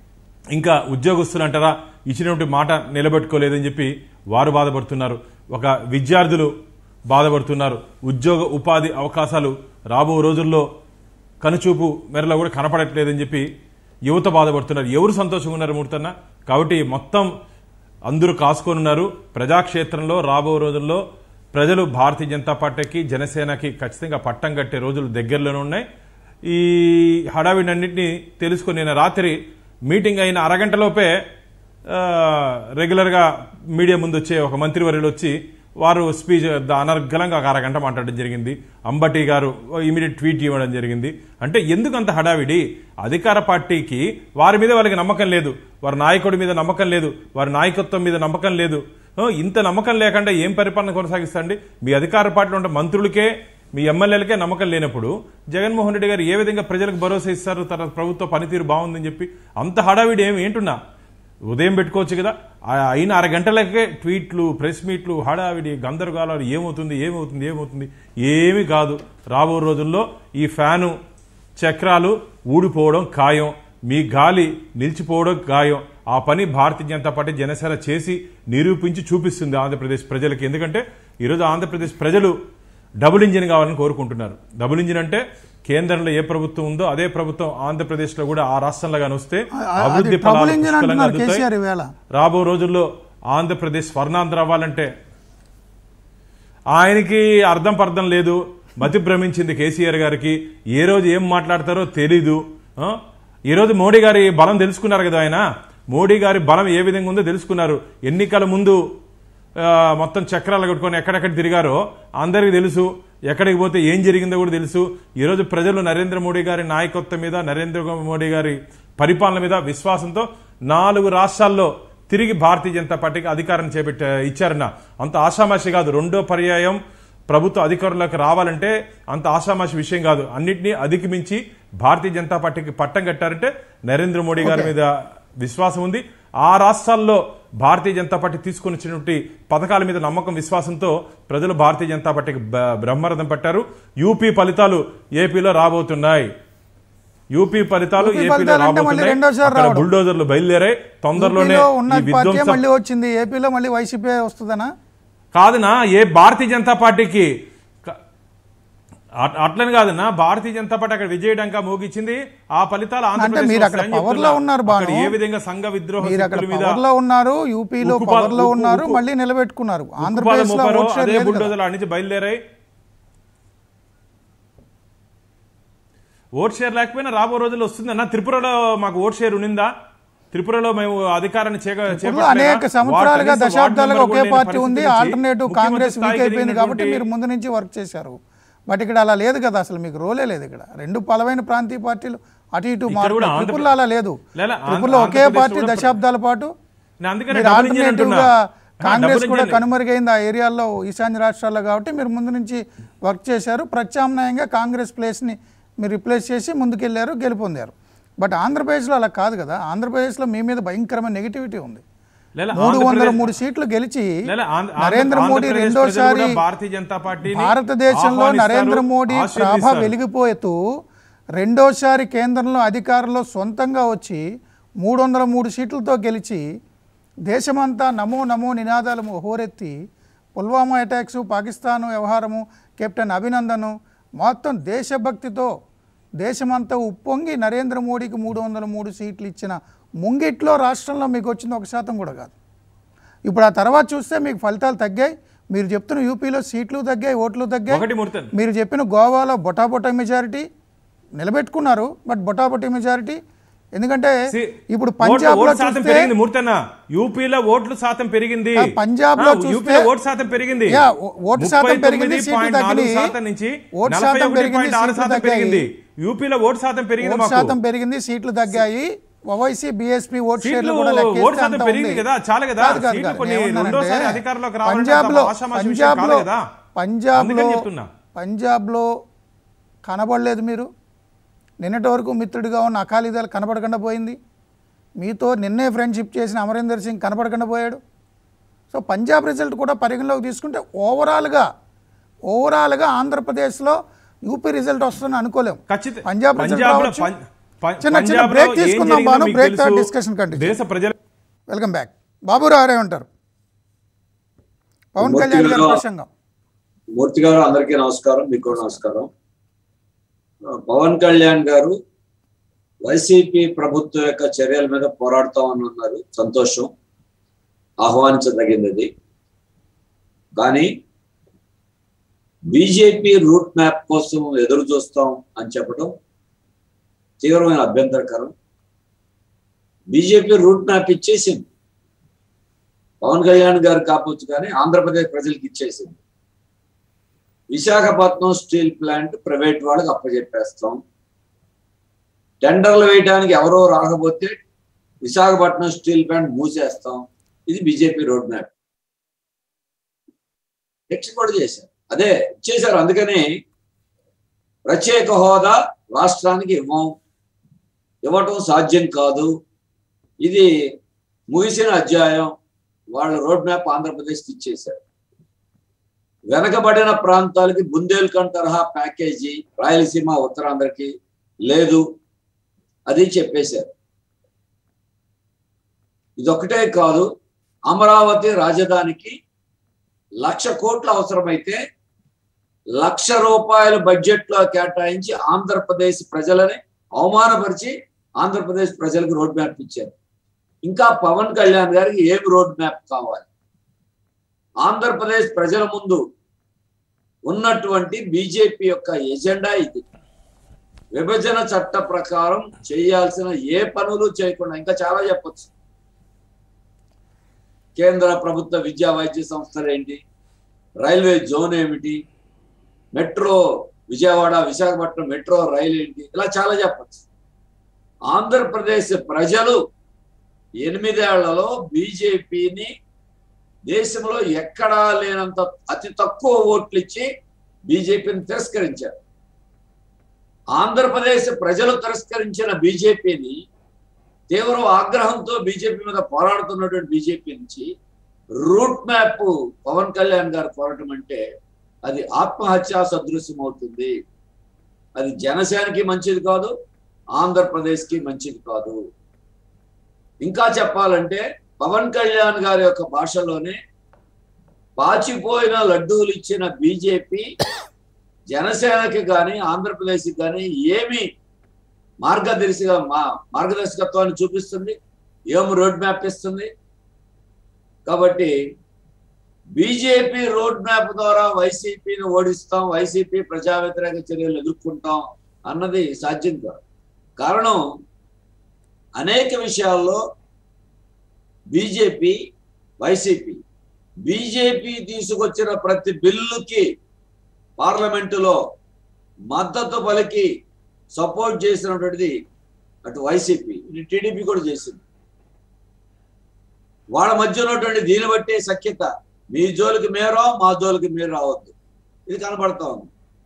ఇంకా ఉద్యోగస్తులు అంటారా ఇచ్చినటువంటి మాట నిలబెట్టుకోలేదని చెప్పి వారు బాధపడుతున్నారు ఒక విద్యార్థులు బాధపడుతున్నారు ఉద్యోగ ఉపాధి అవకాశాలు రాబో రోజుల్లో కనుచూపు మేరలో కూడా కనపడట్లేదని చెప్పి యువత బాధపడుతున్నారు ఎవరు సంతోషంగా ఉన్నారు మూర్తన్న కాబట్టి మొత్తం అందరూ కాసుకొనున్నారు ప్రజాక్షేత్రంలో రాబో రోజుల్లో ప్రజలు భారతీయ జనతా పార్టీకి జనసేనకి ఖచ్చితంగా పట్టం కట్టే రోజులు దగ్గరలోనే ఉన్నాయి ఈ హడావిడన్నింటినీ తెలుసుకుని నేను రాత్రి మీటింగ్ అయిన అరగంటలోపే ఆ, రెగ్యులర్గా మీడియా ముందు వచ్చే ఒక మంత్రివర్యులు వచ్చి వారు స్పీచ్ అనర్గలంగా ఒక అరగంట మాట్లాడడం జరిగింది అంబటి గారు ఇమీడియట్ ట్వీట్ ఇవ్వడం జరిగింది అంటే ఎందుకు అంత హడావిడి అధికార పార్టీకి వారి మీద వాళ్ళకి నమ్మకం లేదు వారి నాయకుడి మీద నమ్మకం లేదు వారి నాయకత్వం మీద నమ్మకం లేదు ఆ, ఇంత నమ్మకం లేకుండా ఏం పరిపాలన కొనసాగిస్తండి మీ అధికార పార్టీలో ఉండే మంత్రులకే మీ ఎమ్మెల్యేలకే నమ్మకం లేనప్పుడు జగన్మోహన్ రెడ్డి గారు ఏ విధంగా ప్రజలకు భరోసా ఇస్తారు తర్వాత ప్రభుత్వ పనితీరు బాగుందని చెప్పి అంత హడావిడి ఏమి ఏంటున్నా ఉదయం పెట్టుకోవచ్చు కదా ఆ అయిన అరగంటలకే ట్వీట్లు ప్రెస్ మీట్లు హడావిడి గందరగోళాలు ఏమవుతుంది ఏమవుతుంది ఏమవుతుంది ఏమీ కాదు రాబో రోజుల్లో ఈ ఫ్యాను చక్రాలు ఊడిపోవడం ఖాయం మీ గాలి నిలిచిపోవడం ఖాయం ఆ పని భారతీయ జనతా పార్టీ జనసేన చేసి నిరూపించి చూపిస్తుంది ఆంధ్రప్రదేశ్ ప్రజలకి ఎందుకంటే ఈరోజు ఆంధ్రప్రదేశ్ ప్రజలు డబుల్ ఇంజిన్ కావాలని కోరుకుంటున్నారు డబుల్ ఇంజిన్ అంటే కేంద్రంలో ఏ ప్రభుత్వం ఉందో అదే ప్రభుత్వం ఆంధ్రప్రదేశ్ లో కూడా ఆ రాష్ట్రంలో కానీ వస్తే అది అభివృద్ధి ట్రబుల్ ఫలాలు ఇంజిన్ పుష్కలంగా అంటున్నారు అందుతాయి. కేసీఆర్ ఈవేళ రాబో రోజుల్లో ఆంధ్రప్రదేశ్ స్వర్ణాంధ్ర అవ్వాలంటే ఆయనకి అర్థం పర్థం లేదు మతి భ్రమించింది కేసీఆర్ గారికి ఏ రోజు ఏం మాట్లాడతారో తెలీదు ఆ? ఈ రోజు మోడీ గారి బలం తెలుసుకున్నారు కదా ఆయన మోడీ గారి బలం ఏ విధంగా ఉందో తెలుసుకున్నారు ఎన్నికల ముందు ఆ, మొత్తం చక్రాలు కట్టుకొని ఎక్కడెక్కడ తిరిగారో అందరికీ తెలుసు ఎక్కడికి పోతే ఏం జరిగిందో కూడా తెలుసు ఈ రోజు ప్రజలు నరేంద్ర మోడీ గారి నాయకత్వం మీద నరేంద్ర మోడీ గారి పరిపాలన మీద విశ్వాసంతో నాలుగు రాష్ట్రాల్లో తిరిగి భారతీయ జనతా పార్టీకి అధికారం చేపట్ట ఇచ్చారన్న అంత ఆషామాషి కాదు రెండో పర్యాయం ప్రభుత్వ అధికారులకు రావాలంటే అంత ఆషామాషి విషయం కాదు అన్నింటినీ అధిగమించి భారతీయ జనతా పార్టీకి పట్టం కట్టారంటే నరేంద్ర మోడీ గారి మీద విశ్వాసం ఉంది ఆ రాష్ట్రాల్లో భారతీయ జనతా పార్టీ తీసుకొని వచ్చినటువంటి పథకాల మీద నమ్మకం విశ్వాసంతో ప్రజలు భారతీయ జనతా పార్టీకి బ- బ్రహ్మరథం పట్టారు యూపీ ఫలితాలు ఏపీలో రాబోతున్నాయి యూపీ ఫలితాలు యూపీ ఏపీలో ఫలితాలు అంటే మళ్ళీ రాబోతున్నాయి రెండోసారి అక్కడ రావడం. బుల్డోజర్లు బయలుదేరాయి తొందరలోనే యూపీలో ఈ ఉన్న పార్టీ విధ్వంసం మళ్ళీ వచ్చింది ఏపీలో మళ్ళీ వైసీపీ వస్తుందనా కాదునా ఏ భారతీయ జనతా పార్టీకి క- అట్- అట్లని కాదన్నా భారతీయ జనతా పార్టీ అక్కడ విజయడంగా మోగిచ్చింది ఆ ఫలితాలు ఆంధ్రప్రదేశ్లో మీరు అక్కడ వస్తాయని power లో చెప్తున్నా. ఉన్నారు అక్కడ బాను. ఏ విధంగా సంఘ విద్రోహ మీరు అక్కడ శక్తుల మీద పవర్ లో ఉన్నారు యూపీలో ఉక్కుపాద- పవర్ లో ఉక్కు- ఉన్నారు ఉక్కు- మళ్ళీ నిలబెట్టుకున్నారు ఉక్కుపాదం ఆంధ్రప్రదేశ్ లో మోపారో, ఓట్ షేర్ అదే లేదు కదా. బుల్డోజర్లు అడి నుంచి బయలుదేరాయి ఓట్ షేర్ లేకపోయినా రాబో రోజుల్లో వస్తుందన్న త్రిపురలో మాకు ఓట్ షేర్ ఉన్నిందా త్రిపురలో మేము అధికారాన్ని చేక- ఇప్పుడు చేపట్టలేదా? అనేక సంవత్సరాలుగా వార్డు కనీసం దశాబ్దాలుగా వార్డు ఒకే మెంబర్ పార్టీ కూడా ఉంది లేని ఆల్టర్నేటివ్ పరిస్థితి కాంగ్రెస్ నుంచి వీక్ అయిపోయింది కాబట్టి ముఖ్యమంత్రి మీరు ముందు నుంచి వర్క్ చేశారు బట్ ఇక్కడ అలా లేదు కదా అసలు మీకు రోలే లేదు ఇక్కడ రెండు బలమైన ప్రాంతీయ పార్టీలు అటు ఇటు ఇక్కడ మారు కూడా ఆంధ్ర- త్రిపురలో అలా లేదు లేలా, త్రిపురలో ఒకే ఆంధ్రప్రదేశ్ పార్టీ కూడా దశాబ్దాల పాటు నేను అందుకనే మీరు డబుల్ ఇంజిన్ ఆల్టర్నేటివ్ అంటున్నా. గా ఆ, కాంగ్రెస్ డబుల్ కూడా ఇంజిన్. కనుమరుగైంది ఆ ఏరియాల్లో ఈశాన్య రాష్ట్రాల్లో కాబట్టి మీరు ముందు నుంచి వర్క్ చేశారు ప్రత్యామ్నాయంగా కాంగ్రెస్ ప్లేస్ని మీరు రిప్లేస్ చేసి ముందుకెళ్లారు గెలుపొందారు బట్ ఆంధ్రప్రదేశ్లో అలా కాదు కదా ఆంధ్రప్రదేశ్లో మీ మీద భయంకరమైన నెగిటివిటీ ఉంది లేలా, మూడు వందల ఆంధ్రప్రదేశ్- మూడు సీట్లు గెలిచి లేలా, ఆంధ్ర- నరేంద్ర మోడీ ఆంధ్రప్రదేశ్ ప్రజలు రెండోసారి కూడా భారతీయ జనతా పార్టీని భారతదేశంలో ఆహ్వానిస్తారు, నరేంద్ర మోడీ ప్రాభ ఆశీర్వదిస్తారు. వెలిగిపోతూ రెండోసారి కేంద్రంలో అధికారంలో సొంతంగా వచ్చి మూడు వందల మూడు సీట్లతో గెలిచి దేశమంతా నమో నమో నినాదాలు హోరెత్తి పుల్వామా అటాక్స్ పాకిస్తాన్ వ్యవహారము కెప్టెన్ అభినందను మొత్తం దేశభక్తితో దేశమంతా ఉప్పొంగి నరేంద్ర మోడీకి మూడు వందల మూడు సీట్లు ఇచ్చిన ముంగిట్లో రాష్ట్రంలో మీకు వచ్చింది ఒక శాతం కూడా కాదు ఇప్పుడు ఆ తర్వాత చూస్తే మీకు ఫలితాలు తగ్గాయి మీరు చెప్తున్న యూపీలో సీట్లు తగ్గాయి ఓట్లు తగ్గాయి ఒకటి ముర్తన్ మీరు చెప్పిన గోవాలో బొటాబొటా మెజారిటీ నిలబెట్టుకున్నారు బట్ బొటాబొటీ మెజారిటీ ఎందుకంటే See, ఇప్పుడు ఓట్లు- పంజాబ్లో ఓటు శాతం చూస్తే పెరిగింది మూర్తన్న యూపీలో ఓట్లు శాతం పెరిగింది ఆ, పంజాబ్లో ఆ, చూస్తే- యూపీలో ఓటు శాతం పెరిగింది యా, ఓ- ఓటు శాతం 39.4 పెరిగింది, సీట్లు తగ్గినాయి. శాతం నుంచి ఓటు శాతం 41.6 పెరిగింది, శాతం సీట్లు పెరిగింది తగ్గాయి. యూపీలో ఓటు శాతం పెరిగింది ఓటు మాకు శాతం పెరిగింది సీట్లు తగ్గాయి ఓవైసీ బీఎస్పీ ఓటు సీట్లు షేర్లు కూడా ఓటు లెక్కేస్తే శాతం అంత పెరిగింది ఉంది. కదా, చాలు కదా. కాదు, కాదు, సీట్లు కాదు. కొన్ని నేనేమన్నానంటే, రెండోసారి అధికారంలోకి రావాలంటే పంజాబ్లో అంత ఆషామాషి విషయం కాదు పంజాబ్లో కదా. పంజాబ్లో అందుకని చెప్తున్నా. పంజాబ్లో కనబడలేదు మీరు నిన్నటి వరకు మిత్రుడిగా ఉన్న అకాలీదళ కనబడకుండా పోయింది మీతో నిన్నే ఫ్రెండ్షిప్ చేసిన అమరీందర్ సింగ్ కనబడకుండా పోయాడు సో పంజాబ్ రిజల్ట్ కూడా పరిగణలోకి తీసుకుంటే ఓవరాల్గా ఓవరాల్గా ఆంధ్రప్రదేశ్లో యూపీ రిజల్ట్ వస్తుందని అనుకోలేం ఖచ్చిత- పంజాబ్ రిజల్ట్ పంజాబ్లో రావచ్చు. పం- పం- చిన్న చిన్న పంజాబ్లో బ్రేక్ ఏం తీసుకుందాం జరిగిందో బాను మీకు బ్రేక్ తెలుసు. డిస్కషన్ కంటిన్యూ దేశ ప్రజల వెల్కమ్ బ్యాక్ బాబురావు గారే ఉంటారు పవన్ కళ్యాణ్ గారి మూర్తి గారు- ప్రసంగం మూర్తి గారు అందరికీ నమస్కారం మీకు కూడా నమస్కారం పవన్ కళ్యాణ్ గారు వైసీపీ ప్రభుత్వం యొక్క చర్యల మీద పోరాడతామని ఉన్నారు సంతోషం ఆహ్వానించదగినది కానీ బీజేపీ రూట్ మ్యాప్ కోసం ఎదురు చూస్తాం అని చెప్పడం తీవ్రమైన అభ్యంతరకరం బీజేపీ రూట్ మ్యాప్ ఇచ్చేసింది పవన్ కళ్యాణ్ గారు కాకపోవచ్చు కానీ ఆంధ్రప్రదేశ్ ప్రజలకు ఇచ్చేసింది విశాఖపట్నం స్టీల్ ప్లాంట్ ప్రైవేట్ వాళ్ళకి అప్పచెప్పేస్తాం టెండర్లు వేయడానికి ఎవరో రాకపోతే విశాఖపట్నం స్టీల్ ప్లాంట్ మూసేస్తాం ఇది బీజేపీ రోడ్ మ్యాప్ నెక్స్ట్ కూడా చేశారు అదే చేశారు అందుకని ప్రత్యేక హోదా రాష్ట్రానికి ఇవ్వం ఇవ్వటం సాధ్యం కాదు ఇది ముగిసిన అధ్యాయం వాళ్ళ రోడ్ మ్యాప్ ఆంధ్రప్రదేశ్కి ఇచ్చేశారు వెనకబడిన ప్రాంతాలకి బుందేల్ఖండ్ తరహా ప్యాకేజీ రాయలసీమ ఉత్తరాంధ్రకి లేదు అది చెప్పేశారు ఇదొక్కటే కాదు అమరావతి రాజధానికి లక్ష కోట్లు అవసరమైతే లక్ష రూపాయల బడ్జెట్ లో కేటాయించి ఆంధ్రప్రదేశ్ ప్రజలని అవమానపరిచి ఆంధ్రప్రదేశ్ ప్రజలకు రోడ్ మ్యాప్ ఇచ్చారు ఇంకా పవన్ కళ్యాణ్ గారికి ఏమి రోడ్ మ్యాప్ కావాలి ఆంధ్రప్రదేశ్ ప్రజల ముందు ఉన్నటువంటి బీజేపీ యొక్క ఎజెండా ఇది విభజన చట్ట ప్రకారం చేయాల్సిన ఏ పనులు చేయకుండా ఇంకా చాలా చెప్పొచ్చు కేంద్ర ప్రభుత్వ విద్యా వైద్య సంస్థలు ఏంటి రైల్వే జోన్ ఏమిటి metro Vijayawada Visakhapatnam metro rail ఏంటి ఇలా చాలా చెప్పచ్చు ఆంధ్రప్రదేశ్ ప్రజలు ఎనిమిదేళ్లలో బీజేపీని దేశంలో ఎక్కడా లేనంత అతి తక్కువ ఓట్లు ఇచ్చి బీజేపీని తిరస్కరించారు ఆంధ్రప్రదేశ్ ప్రజలు తిరస్కరించిన బీజేపీని తీవ్ర ఆగ్రహంతో బీజేపీ మీద పోరాడుతున్నటువంటి బీజేపీ నుంచి రూట్ మ్యాప్ పవన్ కళ్యాణ్ గారు పోరాటం అంటే అది ఆత్మహత్యా సదృశ్యం అవుతుంది అది జనసేనకి మంచిది కాదు ఆంధ్రప్రదేశ్కి మంచిది కాదు ఇంకా చెప్పాలంటే పవన్ కళ్యాణ్ గారి యొక్క భాషలోనే పాచిపోయిన లడ్డూలు ఇచ్చిన బీజేపీ జనసేనకి కానీ ఆంధ్రప్రదేశ్కి కానీ ఏమి మార్గదర్శిగా మా మార్గదర్శకత్వాన్ని చూపిస్తుంది ఏం రోడ్ మ్యాప్ ఇస్తుంది కాబట్టి బీజేపీ రోడ్ మ్యాప్ ద్వారా వైసీపీని ఓడిస్తాం వైసీపీ ప్రజా వ్యతిరేక చర్యలు ఎదుర్కొంటాం అన్నది సాధ్యం కాదు కారణం అనేక విషయాల్లో బీజేపీ వైసీపీ బీజేపీ తీసుకొచ్చిన ప్రతి బిల్లుకి పార్లమెంటులో మద్దతు పలికి సపోర్ట్ చేసినటువంటిది అటు వైసీపీ ఇటు టీడీపీ కూడా చేసింది వాళ్ళ మధ్య ఉన్నటువంటి దీన్ని బట్టి సఖ్యత మీ జోలికి మేరో మా జోలికి మీరు రావద్దు ఇది కనబడతా ఉంది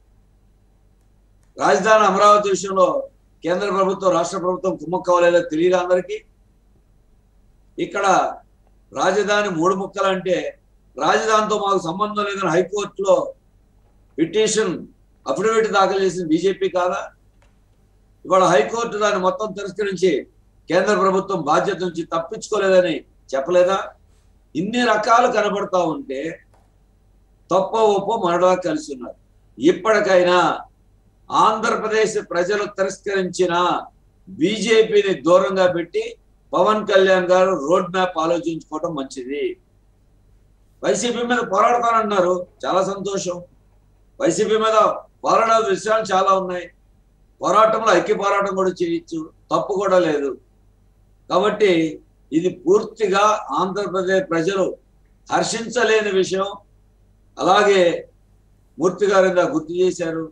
రాజధాని అమరావతి విషయంలో కేంద్ర ప్రభుత్వం రాష్ట్ర ప్రభుత్వం కుమ్మక్కవలేదో తెలియదు అందరికీ ఇక్కడ రాజధాని మూడు ముక్కలు అంటే రాజధానితో మాకు సంబంధం లేదని హైకోర్టులో పిటిషన్ అఫిడవిట్ దాఖలు చేసిన బీజేపీ కాదా ఇవాళ హైకోర్టు దాన్ని మొత్తం తిరస్కరించి కేంద్ర ప్రభుత్వం బాధ్యత నుంచి తప్పించుకోలేదని చెప్పలేదా ఇన్ని రకాలు కనబడతా ఉంటే తప్ప ఒప్పో మరలా కలిసి ఉన్నారు ఇప్పటికైనా ఆంధ్రప్రదేశ్ ప్రజలు తిరస్కరించిన బీజేపీని దూరంగా పెట్టి పవన్ కళ్యాణ్ గారు రోడ్ మ్యాప్ ఆలోచించుకోవడం మంచిది వైసీపీ మీద పోరాడతానన్నారు చాలా సంతోషం వైసీపీ మీద పోరాడాల్సిన విషయాలు చాలా ఉన్నాయి పోరాటంలో ఐక్య పోరాటం కూడా చేయొచ్చు తప్పు కూడా లేదు కాబట్టి ఇది పూర్తిగా ఆంధ్రప్రదేశ్ ప్రజలు హర్షించలేని విషయం అలాగే మూర్తి గారు ఇందా గుర్తు చేశారు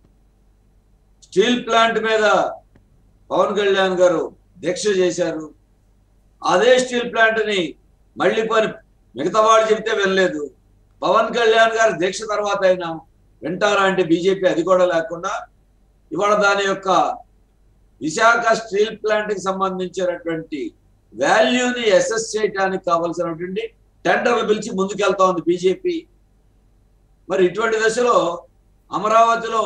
స్టీల్ ప్లాంట్ మీద పవన్ కళ్యాణ్ గారు దీక్ష చేశారు అదే స్టీల్ ప్లాంట్ ని మళ్ళీ పని మిగతా వాళ్ళు చెప్తే వెళ్ళలేదు పవన్ కళ్యాణ్ గారి దీక్ష తర్వాత అయినా వింటారా అంటే బీజేపీ అది కూడా లేకుండా ఇవాళ దాని యొక్క విశాఖ స్టీల్ ప్లాంట్ కి సంబంధించినటువంటి వాల్యూని అసెస్ చేయడానికి కావలసినటువంటి టెండర్లు పిలిచి ముందుకెళ్తా ఉంది బీజేపీ మరి ఇటువంటి దశలో అమరావతిలో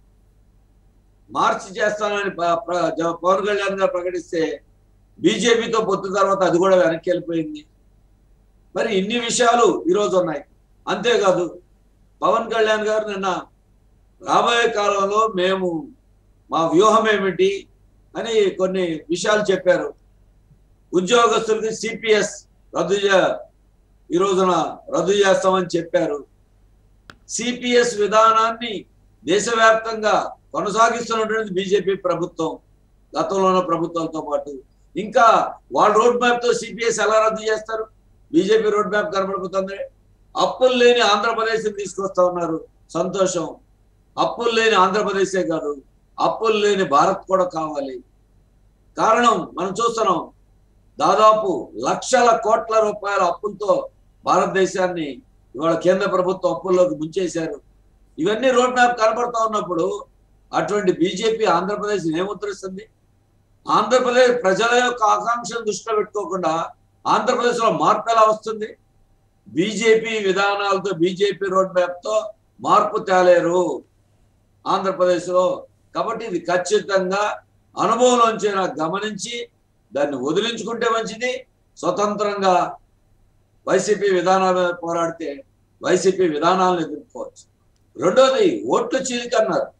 మార్చి చేస్తానని ప- ప్ర- జ- పవన్ కళ్యాణ్ గారు ప్రకటిస్తే బీజేపీతో పొత్తు తర్వాత అది కూడా వెనక్కి వెళ్ళిపోయింది మరి ఇన్ని విషయాలు ఈరోజు ఉన్నాయి అంతేకాదు పవన్ కళ్యాణ్ గారు నిన్న రాబోయే కాలంలో మేము మా వ్యూహం ఏమిటి అని కొన్ని విషయాలు చెప్పారు ఉద్యోగస్తులకి సిపిఎస్ రద్దు చే ఈ రోజున రద్దు చేస్తామని చెప్పారు సిపిఎస్ విధానాన్ని దేశవ్యాప్తంగా కొనసాగిస్తున్నటువంటి బీజేపీ ప్రభుత్వం గతంలో ఉన్న ప్రభుత్వాలతో పాటు ఇంకా వాళ్ళ రోడ్ మ్యాప్ తో సిపిఎస్ ఎలా రద్దు చేస్తారు బీజేపీ రోడ్ మ్యాప్ కనబడిపోతుంది అప్పులు లేని ఆంధ్రప్రదేశ్ తీసుకొస్తా ఉన్నారు సంతోషం అప్పులు లేని ఆంధ్రప్రదేశే కాదు అప్పులు లేని భారత్ కూడా కావాలి కారణం మనం చూస్తున్నాం దాదాపు లక్షల కోట్ల రూపాయల అప్పులతో భారతదేశాన్ని ఇవాళ కేంద్ర ప్రభుత్వం అప్పుల్లోకి ముంచేశారు ఇవన్నీ రోడ్ మ్యాప్ కనబడుతూ ఉన్నప్పుడు అటువంటి బీజేపీ ఆంధ్రప్రదేశ్ ఏముత్తరిస్తుంది ఆంధ్రప్రదేశ్ ప్రజల యొక్క ఆకాంక్షలు దృష్టిలో పెట్టుకోకుండా ఆంధ్రప్రదేశ్ లో మార్పు ఎలా వస్తుంది బీజేపీ విధానాలతో బీజేపీ రోడ్ మ్యాప్ తో మార్పు తేలేరు ఆంధ్రప్రదేశ్ లో కాబట్టి ఇది ఖచ్చితంగా అనుభవంలోంచి నాకు గమనించి దాన్ని వదిలించుకుంటే మంచిది స్వతంత్రంగా వైసీపీ విధానాల మీద పోరాడితే వైసీపీ విధానాలను ఎదుర్కోవచ్చు రెండోది ఓట్లు చీలిక అన్నారు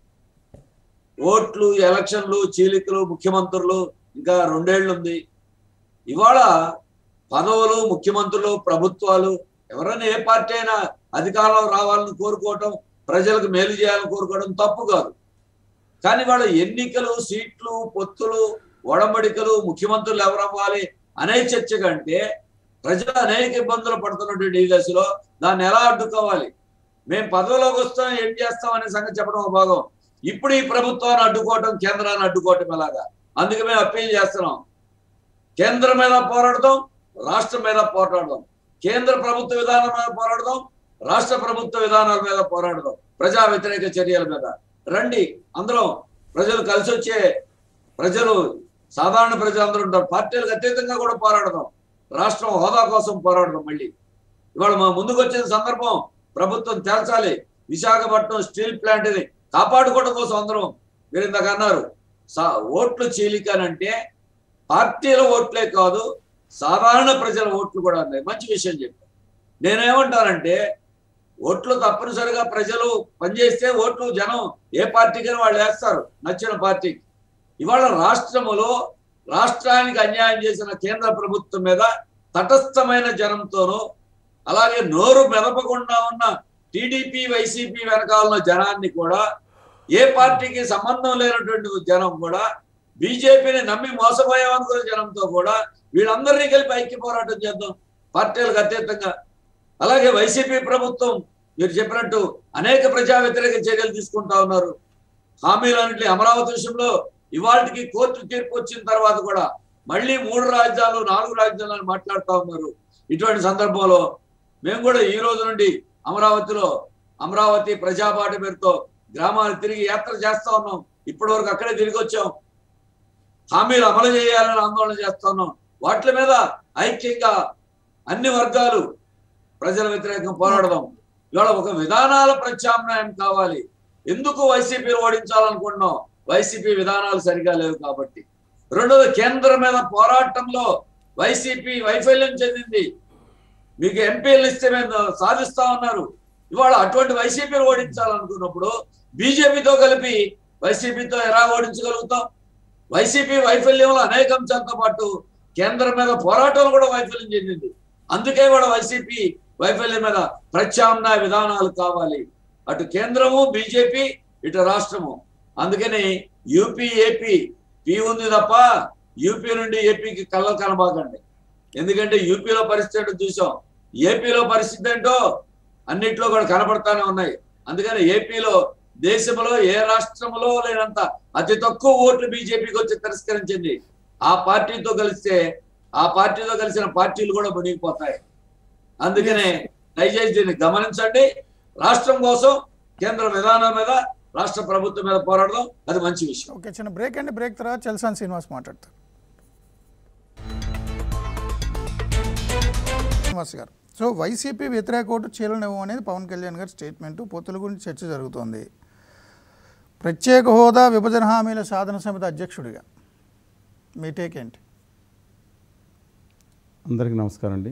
ఓట్లు ఎలక్షన్లు చీలికలు ముఖ్యమంత్రులు ఇంకా రెండేళ్లు ఉంది ఇవాళ పదవులు ముఖ్యమంత్రులు ప్రభుత్వాలు ఎవరైనా ఏ పార్టీ అయినా అధికారంలో రావాలని కోరుకోవటం ప్రజలకు మేలు చేయాలని కోరుకోవడం తప్పు కాదు కానీ వాళ్ళ ఎన్నికలు సీట్లు పొత్తులు ఒడంబడికలు ముఖ్యమంత్రులు ఎవరు అవ్వాలి అనే చర్చ కంటే ప్రజలు అనేక ఇబ్బందులు పడుతున్నటువంటి ఈ దశలో దాన్ని ఎలా అడ్డుకోవాలి మేము పదవిలోకి వస్తాం ఏం చేస్తాం అనే సంగతి చెప్పడం ఒక భాగం ఇప్పుడు ఈ ప్రభుత్వాన్ని అడ్డుకోవటం కేంద్రాన్ని అడ్డుకోవటం ఎలాగా అందుకే మేము అప్పీల్ చేస్తున్నాం కేంద్రం మీద పోరాడదాం రాష్ట్రం మీద పోరాడదాం కేంద్ర ప్రభుత్వ విధానం మీద పోరాడదాం రాష్ట్ర ప్రభుత్వ విధానాల మీద పోరాడదాం ప్రజా వ్యతిరేక చర్యల మీద రండి అందరం ప్రజలు కలిసి వచ్చే ప్రజలు సాధారణ ప్రజలందరూ ఉంటారు పార్టీలకు అతీతంగా కూడా పోరాడదాం రాష్ట్రం హోదా కోసం పోరాడదాం మళ్ళీ ఇవాళ మా ముందుకు వచ్చిన సందర్భం ప్రభుత్వం తేల్చాలి విశాఖపట్నం స్టీల్ ప్లాంట్ ని కాపాడుకోవడం కోసం అందరం మీరు ఇందాక అన్నారు సా- ఓట్లు చీలికనంటే పార్టీల ఓట్లే కాదు సాధారణ ప్రజల ఓట్లు కూడా ఉన్నాయి మంచి విషయం చెప్పారు నేనేమంటానంటే ఓట్లు తప్పనిసరిగా ప్రజలు పనిచేస్తే ఓట్లు జనం ఏ పార్టీకైనా వాళ్ళు వేస్తారు నచ్చిన పార్టీకి ఇవాళ రాష్ట్రములో రాష్ట్రానికి అన్యాయం చేసిన కేంద్ర ప్రభుత్వం మీద తటస్థమైన జనంతోనూ అలాగే నోరు మెదపకుండా ఉన్న టీడీపీ వైసీపీ వెనకాల ఉన్న జనాన్ని కూడా ఏ పార్టీకి సంబంధం లేనటువంటి జనం కూడా బీజేపీని నమ్మి మోసపోయామనుకున్న జనంతో కూడా వీళ్ళందరినీ కలిపి ఐక్య పోరాటం చేద్దాం పార్టీలకు అతీతంగా అలాగే వైసీపీ ప్రభుత్వం మీరు చెప్పినట్టు అనేక ప్రజా వ్యతిరేక చర్యలు తీసుకుంటా ఉన్నారు హామీలన్నింటి అమరావతి విషయంలో ఇవాళకి కోర్టు తీర్పు వచ్చిన తర్వాత కూడా మళ్ళీ మూడు రాజధానులు నాలుగు రాజధానులు అని మాట్లాడుతూ ఉన్నారు ఇటువంటి సందర్భంలో మేము కూడా ఈ రోజు నుండి అమరావతిలో అమరావతి ప్రజాపాట పేరుతో గ్రామాలు తిరిగి యాత్ర చేస్తా ఉన్నాం ఇప్పటి వరకు అక్కడే తిరిగి వచ్చాం హామీలు అమలు చేయాలని ఆందోళన చేస్తా ఉన్నాం వాటి మీద ఐక్యంగా అన్ని వర్గాలు ప్రజల వ్యతిరేకంగా పోరాడదాం ఇవాళ ఒక విధానాల ప్రత్యామ్నాయం కావాలి ఎందుకు వైసీపీ ఓడించాలనుకుంటున్నాం వైసీపీ విధానాలు సరిగా లేవు కాబట్టి రెండోది కేంద్రం మీద పోరాటంలో వైసీపీ వైఫల్యం చెందింది మీకు ఎంపీలు ఇస్తే మేము సాధిస్తా ఉన్నారు ఇవాళ అటువంటి వైసీపీని ఓడించాలనుకున్నప్పుడు బీజేపీతో కలిపి వైసీపీతో ఎలా ఓడించగలుగుతాం వైసీపీ వైఫల్యంలో అనేక అంశాలతో పాటు కేంద్రం మీద పోరాటం కూడా వైఫల్యం చెందింది అందుకే కూడా వైసీపీ వైఫల్యం మీద ప్రత్యామ్నాయ విధానాలు కావాలి అటు కేంద్రము బీజేపీ ఇటు రాష్ట్రము అందుకని యూపీ ఏపీ పి ఉంది తప్ప యూపీ నుండి ఏపీకి కళ్ళ కనబాకండి ఎందుకంటే యూపీలో పరిస్థితి ఏంటో చూసాం ఏపీలో పరిస్థితి ఏంటో అన్నిట్లో కూడా కనపడతానే ఉన్నాయి అందుకని ఏపీలో దేశంలో ఏ రాష్ట్రంలో లేనంత అతి తక్కువ ఓట్లు బీజేపీకి వచ్చి తిరస్కరించింది ఆ పార్టీతో కలిస్తే ఆ పార్టీతో కలిసిన పార్టీలు కూడా మునిగిపోతాయి అందుకనే దయచేసి దీన్ని గమనించండి రాష్ట్రం కోసం కేంద్ర విధానం మీద రాష్ట్ర ప్రభుత్వం మీద పోరాడదాం అది మంచి విషయం ఓకే చిన్న బ్రేక్ అండి బ్రేక్ తర్వాత చల్సాన్ శ్రీనివాస్ మాట్లాడతారు శ్రీనివాస్ గారు సో వైసీపీ వ్యతిరేక ఓటు చీలనివ్వం అనేది పవన్ కళ్యాణ్ గారి స్టేట్మెంట్ పొత్తుల గురించి చర్చ జరుగుతోంది ప్రత్యేక హోదా విభజన హామీల సాధన సమితి అధ్యక్షుడిగా మీ టేక్ ఏంటి అందరికీ నమస్కారం అండి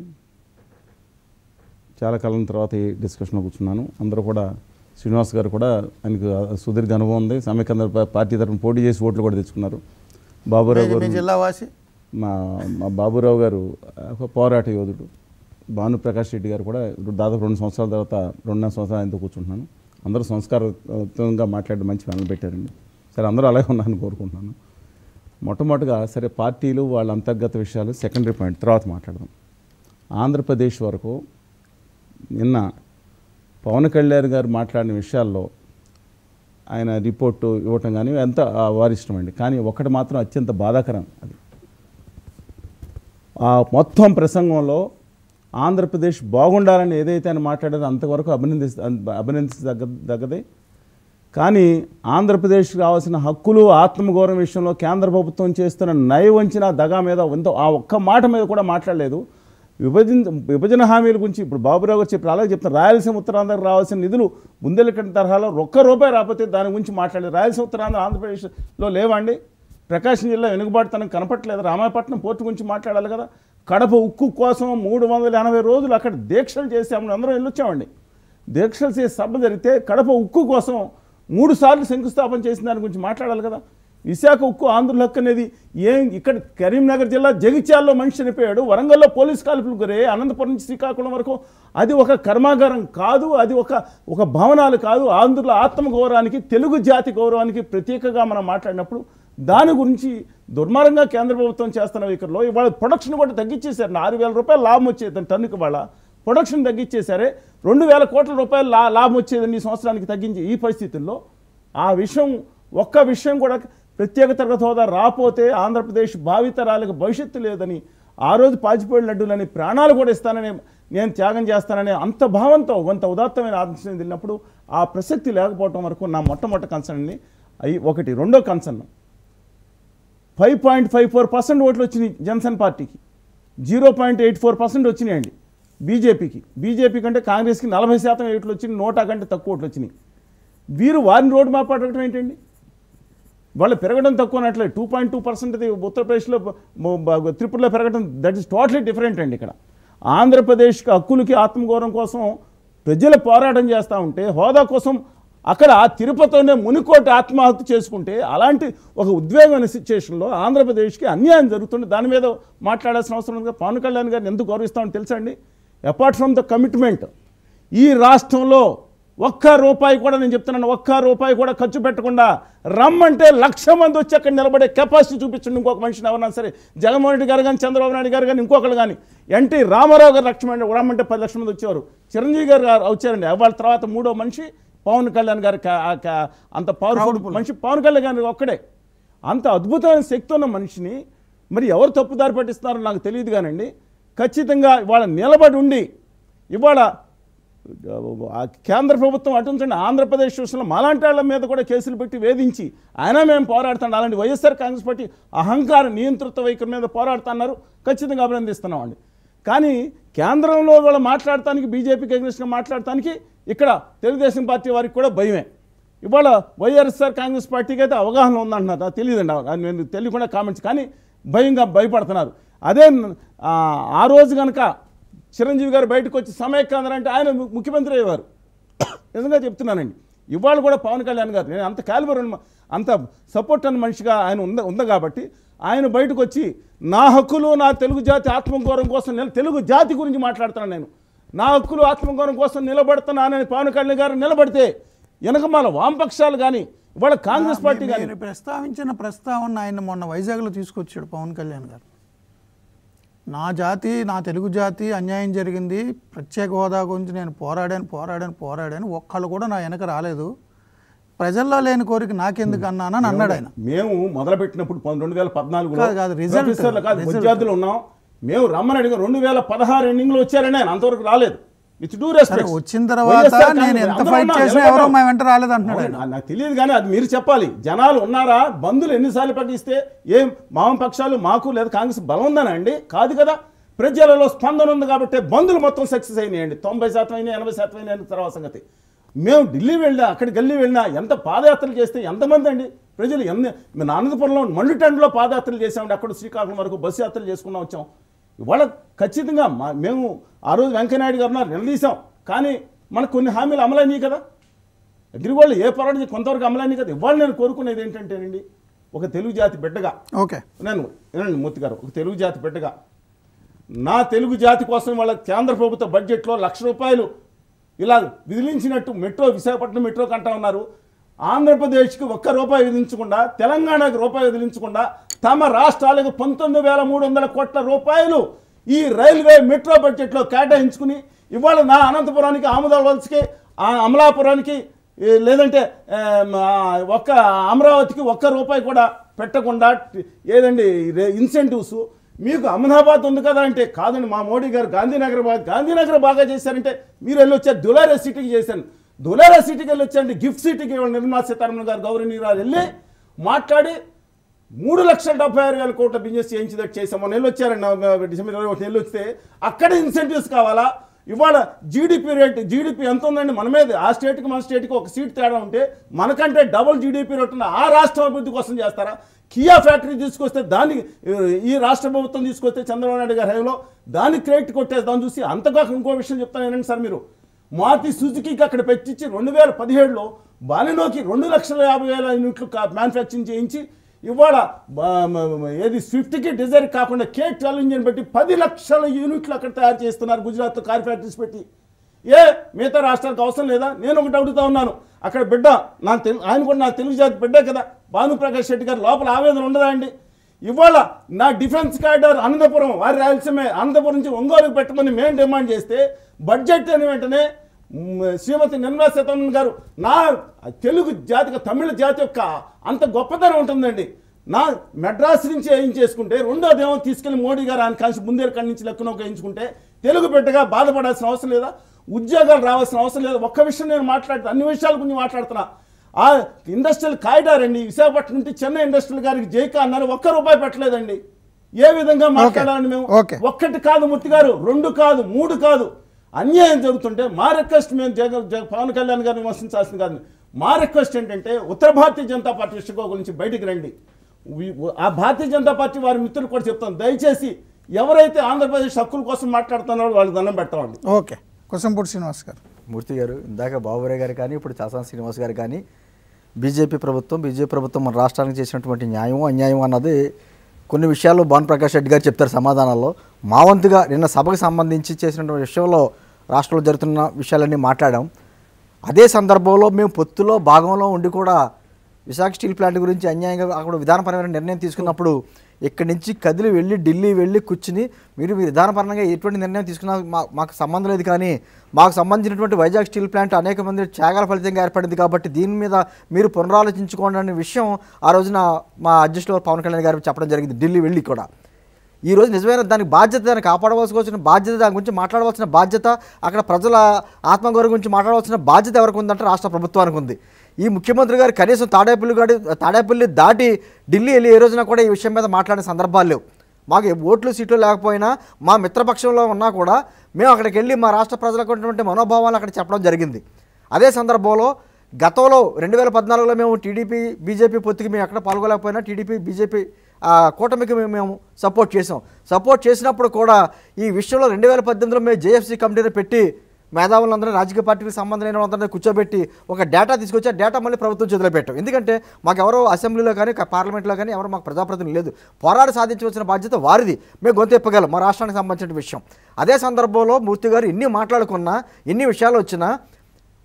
చాలా కాలం తర్వాత ఈ డిస్కషన్లో కూర్చున్నాను అందరూ కూడా శ్రీనివాస్ గారు కూడా ఆయనకు సుదీర్ఘ అనుభవం ఉంది సమైక్యాంధ్ర పా- పార్టీ తరఫున పోటీ చేసి ఓట్లు కూడా తెచ్చుకున్నారు బాబురావు మీ గారు జిల్లా వాసి మా మా బాబురావు గారు ఒక పోరాట యోధుడు భాను ప్రకాష్ రెడ్డి గారు కూడా దాదాపు రెండు సంవత్సరాల తర్వాత రెండున్నర సంవత్సరాలు ఆయనతో కూర్చుంటున్నాను అందరూ సంస్కారవంతంగా మాట్లాడి మంచి పనులు పెట్టారండి సరే అందరూ అలాగే ఉన్నారని కోరుకుంటున్నాను మొట్టమొదటిగా సరే పార్టీలు వాళ్ళ అంతర్గత విషయాలు సెకండరీ పాయింట్ తర్వాత మాట్లాడదాం ఆంధ్రప్రదేశ్ వరకు నిన్న పవన్ కళ్యాణ్ గారు మాట్లాడిన విషయాల్లో ఆయన రిపోర్టు ఇవ్వటం కానీ ఎంత వారి ఇష్టం అండి కానీ ఒకటి మాత్రం అత్యంత బాధాకరం అది ఆ మొత్తం ప్రసంగంలో ఆంధ్రప్రదేశ్ బాగుండాలని ఏదైతే ఆయన మాట్లాడారో అంతవరకు అభినంది అభినందించదగ్గ దగ్గదే కానీ ఆంధ్రప్రదేశ్ కావాల్సిన హక్కులు ఆత్మగౌరవం విషయంలో కేంద్ర ప్రభుత్వం చేస్తున్న నయవంచిన దగా మీద ఎంతో ఆ ఒక్క మాట మీద కూడా మాట్లాడలేదు విభజన విభజన హామీల గురించి ఇప్పుడు బాబురావు గారు చెప్పారు అలాగే చెప్తున్నారు రాయలసీమ ఉత్తరాంధ్రకు రావాల్సిన నిధులు ముందెలకంటి తరహాలో ఒక్క రూపాయి రాకపోతే దాని గురించి మాట్లాడలేదు రాయలసీమ ఉత్తరాంధ్ర ఆంధ్రప్రదేశ్లో లేవండి ప్రకాశం జిల్లా వెనుకబాటుతనం కనపట్లేదు రామాయపట్నం పోర్టు గురించి మాట్లాడాలి కదా కడప ఉక్కు కోసం మూడు వందల ఎనభై రోజులు అక్కడ దీక్షలు చేసాము అందరం వెళ్ళొచ్చామండి దీక్షలు చేసే సభ జరిగితే కడప ఉక్కు కోసం మూడు సార్లు శంకుస్థాపన చేసిన దాని గురించి మాట్లాడాలి కదా విశాఖ ఉక్కు ఆంధ్రుల హక్కు అనేది ఏం ఇక్కడ కరీంనగర్ జిల్లా జగిత్యాల్లో మనిషి చనిపోయాడు వరంగల్లో పోలీస్ కాల్పులు గురే అనంతపురం నుంచి శ్రీకాకుళం వరకు అది ఒక కర్మాగారం కాదు అది ఒక ఒక భవనాలు కాదు ఆంధ్రుల ఆత్మగౌరవానికి తెలుగు జాతి గౌరవానికి ప్రత్యేకగా మనం మాట్లాడినప్పుడు దాని గురించి దుర్మార్గంగా కేంద్ర ప్రభుత్వం చేస్తున్న వైఖరిలో ఇవాళ ప్రొడక్షన్ కూడా తగ్గించేశారు ఆరు వేల రూపాయలు లాభం వచ్చేది టన్నుకి వాళ్ళ ప్రొడక్షన్ తగ్గించేశారే రెండు వేల కోట్ల రూపాయలు లా లాభం వచ్చేదని ఈ సంవత్సరానికి తగ్గించి ఈ పరిస్థితుల్లో ఆ విషయం ఒక్క విషయం కూడా ప్రత్యేక తరగతి హోదా రాపోతే ఆంధ్రప్రదేశ్ భావితరాలకు భవిష్యత్తు లేదని ఆ రోజు పాచిపోయిన లడ్డూలని ప్రాణాలు కూడా ఇస్తానని నేను త్యాగం చేస్తాననే అంత భావంతో అంత ఉదాత్తమైన ఆలోచన వెళ్ళినప్పుడు ఆ ప్రసక్తి లేకపోవటం వరకు నా మొట్టమొదటి కన్సర్న్ని అయి ఒకటి రెండో concern five point five four percent ఓట్లు వచ్చినాయి జనసేన పార్టీకి zero point eight four percent వచ్చినాయండి బీజేపీకి బీజేపీ కంటే కాంగ్రెస్కి నలభై శాతం ఓట్లు వచ్చినాయి నోటా కంటే తక్కువ ఓట్లు వచ్చినాయి వీరు వారిని రోడ్డు మ్యాప్ అడగటం ఏంటండి వాళ్ళు పెరగడం తక్కువ అనట్లేదు టూ పాయింట్ టూ పర్సెంట్ ఉత్తరప్రదేశ్లో బ- బ- త్రిపురలో పెరగడం దట్ ఈస్ టోటలీ డిఫరెంట్ అండి ఇక్కడ ఆంధ్రప్రదేశ్కి హక్కులకి ఆత్మగౌరవం కోసం ప్రజలు పోరాటం చేస్తూ ఉంటే హోదా కోసం అక్కడ తిరుపతిలోనే మునికోటి ఆత్మహత్య చేసుకుంటే అలాంటి ఒక ఉద్వేగమైన సిచ్యుయేషన్లో ఆంధ్రప్రదేశ్కి అన్యాయం జరుగుతుంది దాని మీద మాట్లాడాల్సిన అవసరం ఉంది పవన్ కళ్యాణ్ గారిని ఎందుకు గౌరవిస్తామని తెలుసా అండి అపార్ట్ ఫ్రమ్ ద కమిట్మెంట్ ఈ రాష్ట్రంలో ఒక్క రూపాయి కూడా నేను చెప్తున్నాను ఒక్క రూపాయి కూడా ఖర్చు పెట్టకుండా రమ్మంటే లక్ష మంది వచ్చి అక్కడ నిలబడే కెపాసిటీ చూపించండి ఇంకొక మనిషిని ఎవరన్నా సరే జగన్మోహన్ రెడ్డి గారు కానీ చంద్రబాబు నాయుడు గారు కానీ ఇంకొకరు కానీ ఎన్టీ రామారావు గారు లక్ష మంది రమ్మంటే పది లక్షల మంది వచ్చేవారు చిరంజీవి గారు గారు వచ్చారండి వాళ్ళ తర్వాత మూడో మనిషి పవన్ కళ్యాణ్ గారు కా- ఆ కా- అంత పవర్ఫుల్ మనిషి పవన్ కళ్యాణ్ గారు ఒక్కడే అంత అద్భుతమైన శక్తి ఉన్న మనిషిని మరి ఎవరు తప్పుదారి పట్టిస్తున్నారో నాకు తెలియదు కానండి ఖచ్చితంగా ఇవాళ నిలబడి ఉండి ఇవాళ ఆ కేంద్ర ప్రభుత్వం అటుంచండి ఆంధ్రప్రదేశ్ విషయంలో మాలాంటి వాళ్ళ మీద కూడా కేసులు పెట్టి వేధించి అయినా మేము పోరాడుతాం అలాంటి వైఎస్ఆర్ కాంగ్రెస్ పార్టీ అహంకార నియంతృత్వ వైఖరి మీద పోరాడుతున్నారు ఖచ్చితంగా అభినందిస్తున్నామండి కానీ కేంద్రంలో వాళ్ళు మాట్లాడటానికి బీజేపీకి అగ్నిస్ట్గా మాట్లాడటానికి ఇక్కడ తెలుగుదేశం పార్టీ వారికి కూడా భయమే ఇవాళ వైఎస్ఆర్ కాంగ్రెస్ పార్టీకి అయితే అవగాహన ఉందంటున్నారు నాకు తెలియదండి అది నేను తెలియకుండా కామెంట్స్ కానీ భయంగా భయపడుతున్నారు అదే ఆ, ఆ రోజు కనుక చిరంజీవి గారు బయటకు వచ్చి సమైక్యాంధ్ర అంటే ఆయన ము- ముఖ్యమంత్రి అయ్యేవారు నిజంగా చెప్తున్నానండి ఇవాళ కూడా పవన్ కళ్యాణ్ గారు నేను అంత క్యాలిబర్ ఉన్న అంత సపోర్ట్ అన్న మనిషిగా ఆయన ఉంద ఉంది కాబట్టి ఆయన బయటకు వచ్చి నా హక్కులు నా తెలుగు జాతి ఆత్మగౌరవం కోసం నిల- తెలుగు జాతి గురించి మాట్లాడుతున్నాను నేను నా హక్కులు ఆత్మగౌరవం కోసం నిలబడుతున్నానని పవన్ కళ్యాణ్ గారు నిలబడితే వెనకమాల వామపక్షాలు కానీ ఇవాళ కాంగ్రెస్ పార్టీ కానీ మీరు ప్రస్తావించిన ప్రస్తావన ఆయన మొన్న వైజాగ్లో తీసుకొచ్చాడు పవన్ కళ్యాణ్ గారు నా జాతి నా తెలుగు జాతి అన్యాయం జరిగింది ప్రత్యేక హోదా గురించి నేను పోరాడాను పోరాడాను పోరాడాను ఒక్కళ్ళు కూడా నా వెనక రాలేదు ప్రజల్లో లేని కోరిక నాకెందుకు అన్నానని అన్నాడు ఆయన మేము మొదలుపెట్టినప్పుడు పం- రెండు వేల పద్నాలుగులో కాదు, కాదు, result. ప్రొఫెసర్లు కాదు result. విద్యార్థులు ఉన్నాం మేము రమ్మని అడిగాం రెండు వేల పదహారు ఎండింగ్లో వచ్చారని ఆయన అంతవరకు రాలేదు విత్ డూ సరే రెస్పెక్ట్ వచ్చిన తర్వాత నేను ఎంత ఫైట్ చేసినా ఎవరో మా వెంట రాలేదు అంటున్నాడు ఆయన అవును, నాకు తెలియదు కానీ అది మీరు చెప్పాలి జనాలు ఉన్నారా బంధులు ఎన్నిసార్లు ప్రకటిస్తే ఏం మామపక్షాలు మాకు లేదా కాంగ్రెస్ బలం ఉందనా అండి కాదు కదా ప్రజలలో స్పందన ఉంది కాబట్టి బంధులు మొత్తం సక్సెస్ అయినాయండి తొంభై శాతం అయినా ఎనభై శాతం అయినా తర్వాత సంగతి మేము ఢిల్లీ వెళ్ళినా అక్కడికి వెళ్ళి వెళ్ళినా ఎంత పాదయాత్రలు చేస్తే ఎంతమంది అండి ప్రజలు ఎన్ని మేము అనంతపురంలో మండుటెండలో పాదయాత్రలు చేసామండి అక్కడ శ్రీకాకుళం వరకు బస్సు యాత్రలు చేసుకున్నా వచ్చాం ఇవాళ ఖచ్చితంగా మా మేము ఆ రోజు వెంకయ్యనాయుడు గారు ఉన్నారు, నిలదీశాం కానీ మనకు కొన్ని హామీలు అమలైనవి కదా అగ్రిగోల్డ్ ఏ పోరాటం చేసి కొంతవరకు అమలైంది కదా ఇవాళ నేను కోరుకునేది ఏంటంటేనండి ఒక తెలుగు జాతి బిడ్డగా ఓకే నేను వినండి మూర్తి గారు ఒక తెలుగు జాతి బిడ్డగా నా తెలుగు జాతి కోసం వాళ్ళ కేంద్ర ప్రభుత్వ బడ్జెట్లో లక్ష రూపాయలు ఇలా విధిలించినట్టు మెట్రో విశాఖపట్నం మెట్రో కంటా ఉన్నారు ఆంధ్రప్రదేశ్కి ఒక్క రూపాయి విధించకుండా తెలంగాణకు రూపాయి విధించకుండా తమ రాష్ట్రాలకు పంతొమ్మిది వేల మూడు వందల కోట్ల రూపాయలు ఈ రైల్వే మెట్రో బడ్జెట్లో కేటాయించుకుని ఇవాళ నా అనంతపురానికి ఆముదావలసకి ఆ అమలాపురానికి ఏ, లేదంటే ఆ, ఆ, ఒక్క అమరావతికి ఒక్క రూపాయి కూడా పెట్టకుండా ఏదండి ఇన్సెంటివ్స్ మీకు అహ్మదాబాద్ ఉంది కదా అంటే కాదండి మా మోడీ గారు గాంధీనగర్ బాగా గాంధీనగర్ బాగా చేశారంటే మీరు వెళ్ళి వచ్చారు దులారా సిటీకి చేశాను దులారా సిటీకి వెళ్ళి వచ్చారండి గిఫ్ట్ సిటీకి ఇవాళ నిర్మలా సీతారామన్ గారు గౌరవనీయురాలు వెళ్ళి మాట్లాడి మూడు లక్షల డెబ్బై ఆరు వేల కోట్ల బిజినెస్ చేయించేటట్టు చేసాం మొన్న నెల్లు వచ్చారండి ఆ, డిసెంబర్ ఇరవై ఒకటి నెల్లు వస్తే అక్కడ ఇన్సెంటివ్స్ కావాలా ఇవాళ జీడిపి రేట్ జీడిపి ఎంత ఉందండి మన మీద ఆ స్టేట్కి మన స్టేట్కి ఒక సీట్ తేడా ఉంటే మనకంటే డబుల్ జీడిపి రేట్ ఉంది ఆ రాష్ట్రం అభివృద్ధి కోసం చేస్తారా కియా ఫ్యాక్టరీ తీసుకొస్తే దానికి ఈ రాష్ట్ర ప్రభుత్వం తీసుకొస్తే చంద్రబాబు నాయుడు గారి హయాంలో దానికి క్రెడిట్ కొట్టేద్దాం చూసి అంతగా ఇంకో విషయం చెప్తాను ఏంటంటే సార్ మీరు మారుతి సుజుకీకి అక్కడ పెట్టించి రెండు వేల పదిహేడులో బాలినోకి రెండు లక్షల యాభై వేల యూనిట్లు మ్యానుఫ్యాక్చరింగ్ చేయించి ఇవాళ బ- మ- మ- ఏది స్విఫ్ట్కి డిజైర్ కాకుండా కే ట్వెల్వ్ ఇంజిన్ పెట్టి పది లక్షల యూనిట్లు అక్కడ తయారు చేస్తున్నారు గుజరాత్లో కార్ ఫ్యాక్టరీస్ పెట్టి ఏ మిగతా రాష్ట్రాలకు అవసరం లేదా నేను ఒకటి అడుగుతా ఉన్నాను అక్కడ బిడ్డ నా తెలు ఆయన కూడా నా తెలుగు జాతి బిడ్డే కదా భానుప్రకాష్ రెడ్డి గారు లోపల ఆవేదన ఉండదా అండి ఇవాళ నా డిఫెన్స్ కారిడార్ అనంతపురం వారి రాయలసీమ అనంతపురం నుంచి ఒంగోలుకు పెట్టమని మేము డిమాండ్ చేస్తే బడ్జెట్ అని వెంటనే మ్, శ్రీమతి నిర్మలా సీతారామన్ గారు నా తెలుగు జాతికి తమిళ జాతి యొక్క అంత గొప్పతనం ఉంటుందండి నా మెడ్రాస్ నుంచి ఏం చేసుకుంటే రెండోదేమో తీసుకెళ్లి మోడీ గారు ఆయన కలిసి ముందే కడి నుంచి లెక్కన వేయించుకుంటే తెలుగు బిడ్డగా బాధపడాల్సిన అవసరం లేదా ఉద్యోగాలు రావాల్సిన అవసరం లేదా ఒక్క విషయం నేను మాట్లాడుతా అన్ని విషయాల గురించి మాట్లాడుతున్నా ఆ ఇండస్ట్రియల్ కారిడార్ అండి విశాఖపట్నం నుంచి చెన్నై ఇండస్ట్రియల్ గారికి జైకా అన్నారు ఒక్క రూపాయి పెట్టలేదండి ఏ విధంగా మాట్లాడాలని మేము ఓకే. ఒక్కటి కాదు మూర్తి గారు రెండు కాదు మూడు కాదు అన్యాయం జరుగుతుంటే మా రిక్వెస్ట్ మేము జగ జగ- పవన్ కళ్యాణ్ గారిని విమర్శించాల్సింది కాదు మా రిక్వెస్ట్ ఏంటంటే ఉత్తర భారతీయ జనతా పార్టీ విషయం గురించి బయటికి రండి వి- ఆ భారతీయ జనతా పార్టీ వారి మిత్రులు కూడా చెప్తాను దయచేసి ఎవరైతే ఆంధ్రప్రదేశ్ హక్కుల కోసం మాట్లాడుతున్నారో వాళ్ళకి దండం పెడతామండి ఓకే కుసంపూడి శ్రీనివాస్ గారు మూర్తి గారు ఇందాక బాబురాయ్ గారు కానీ ఇప్పుడు చాసాని శ్రీనివాస్ గారు కానీ బీజేపీ ప్రభుత్వం బీజేపీ ప్రభుత్వం మన రాష్ట్రానికి చేసినటువంటి న్యాయం అన్యాయం అన్నది కొన్ని విషయాల్లో భాను ప్రకాష్ రెడ్డి గారు చెప్తారు సమాధానాల్లో మా వంతుగా నిన్న సభకు సంబంధించి చేసినటువంటి విషయంలో రాష్ట్రంలో జరుగుతున్న విషయాలన్నీ మాట్లాడాం అదే సందర్భంలో మేము పొత్తులో భాగంలో ఉండి కూడా విశాఖ స్టీల్ ప్లాంట్ గురించి అన్యాయంగా అక్కడ విధానపరమైన నిర్ణయం తీసుకున్నప్పుడు ఇక్కడి నుంచి కదిలి వెళ్ళి ఢిల్లీ వెళ్ళి కూర్చుని మీరు మీ విధానపరంగా ఎటువంటి నిర్ణయం తీసుకున్నా మా మాకు సంబంధం లేదు కానీ మాకు సంబంధించినటువంటి వైజాగ్ స్టీల్ ప్లాంట్ అనేక మంది త్యాగాల ఫలితంగా ఏర్పడింది కాబట్టి దీని మీద మీరు పునరాలోచించుకోండి అనే విషయం ఆ రోజున మా అధ్యక్షులు పవన్ కళ్యాణ్ గారు చెప్పడం జరిగింది ఢిల్లీ వెళ్ళి కూడా ఈ రోజు నిజమైన దానికి బాధ్యత దాన్ని కాపాడవలసిన బాధ్యత దాని గురించి మాట్లాడవలసిన బాధ్యత అక్కడ ప్రజల ఆత్మగౌరవం గురించి మాట్లాడవలసిన బాధ్యత ఎవరికి ఉందంటే రాష్ట్ర ప్రభుత్వానికి ఉంది ఈ ముఖ్యమంత్రి గారు కనీసం తాడేపల్లి గాడి తాడేపల్లి దాటి ఢిల్లీ వెళ్ళి ఏ రోజున కూడా ఈ విషయం మీద మాట్లాడిన సందర్భాలు లేవు మాకు ఓట్లు సీట్లు లేకపోయినా మా మిత్రపక్షంలో ఉన్నా కూడా మేము అక్కడికి వెళ్ళి మా రాష్ట్ర ప్రజలకు ఉన్నటువంటి మనోభావాలు అక్కడ చెప్పడం జరిగింది అదే సందర్భంలో గతంలో రెండు వేల పద్నాలుగులో మేము టీడీపీ బీజేపీ పొత్తుకి మేము ఎక్కడ పాల్గొలేకపోయినా టీడీపీ బీజేపీ ఆ, కూటమికి మేము మేము సపోర్ట్ చేసాం సపోర్ట్ చేసినప్పుడు కూడా ఈ విషయంలో రెండు వేల పద్దెనిమిదిలో మేము జేఎఫ్సీ కమిటీని పెట్టి మేధావులందరూ రాజకీయ పార్టీకి సంబంధం లేని వాళ్ళందరినీ కూర్చోబెట్టి ఒక డేటా తీసుకొచ్చి ఆ డేటా మళ్ళీ ప్రభుత్వం చేతిలో పెట్టాం ఎందుకంటే మాకు ఎవరో అసెంబ్లీలో కానీ క- పార్లమెంట్లో కానీ ఎవరు మాకు ప్రజాప్రతినిధులు లేదు పోరాడి సాధించవలసిన బాధ్యత వారిది మేము గొంతు ఎప్పగలం మా రాష్ట్రానికి సంబంధించిన విషయం అదే సందర్భంలో మూర్తి గారు ఎన్ని మాట్లాడుకున్నా ఎన్ని విషయాలు వచ్చినా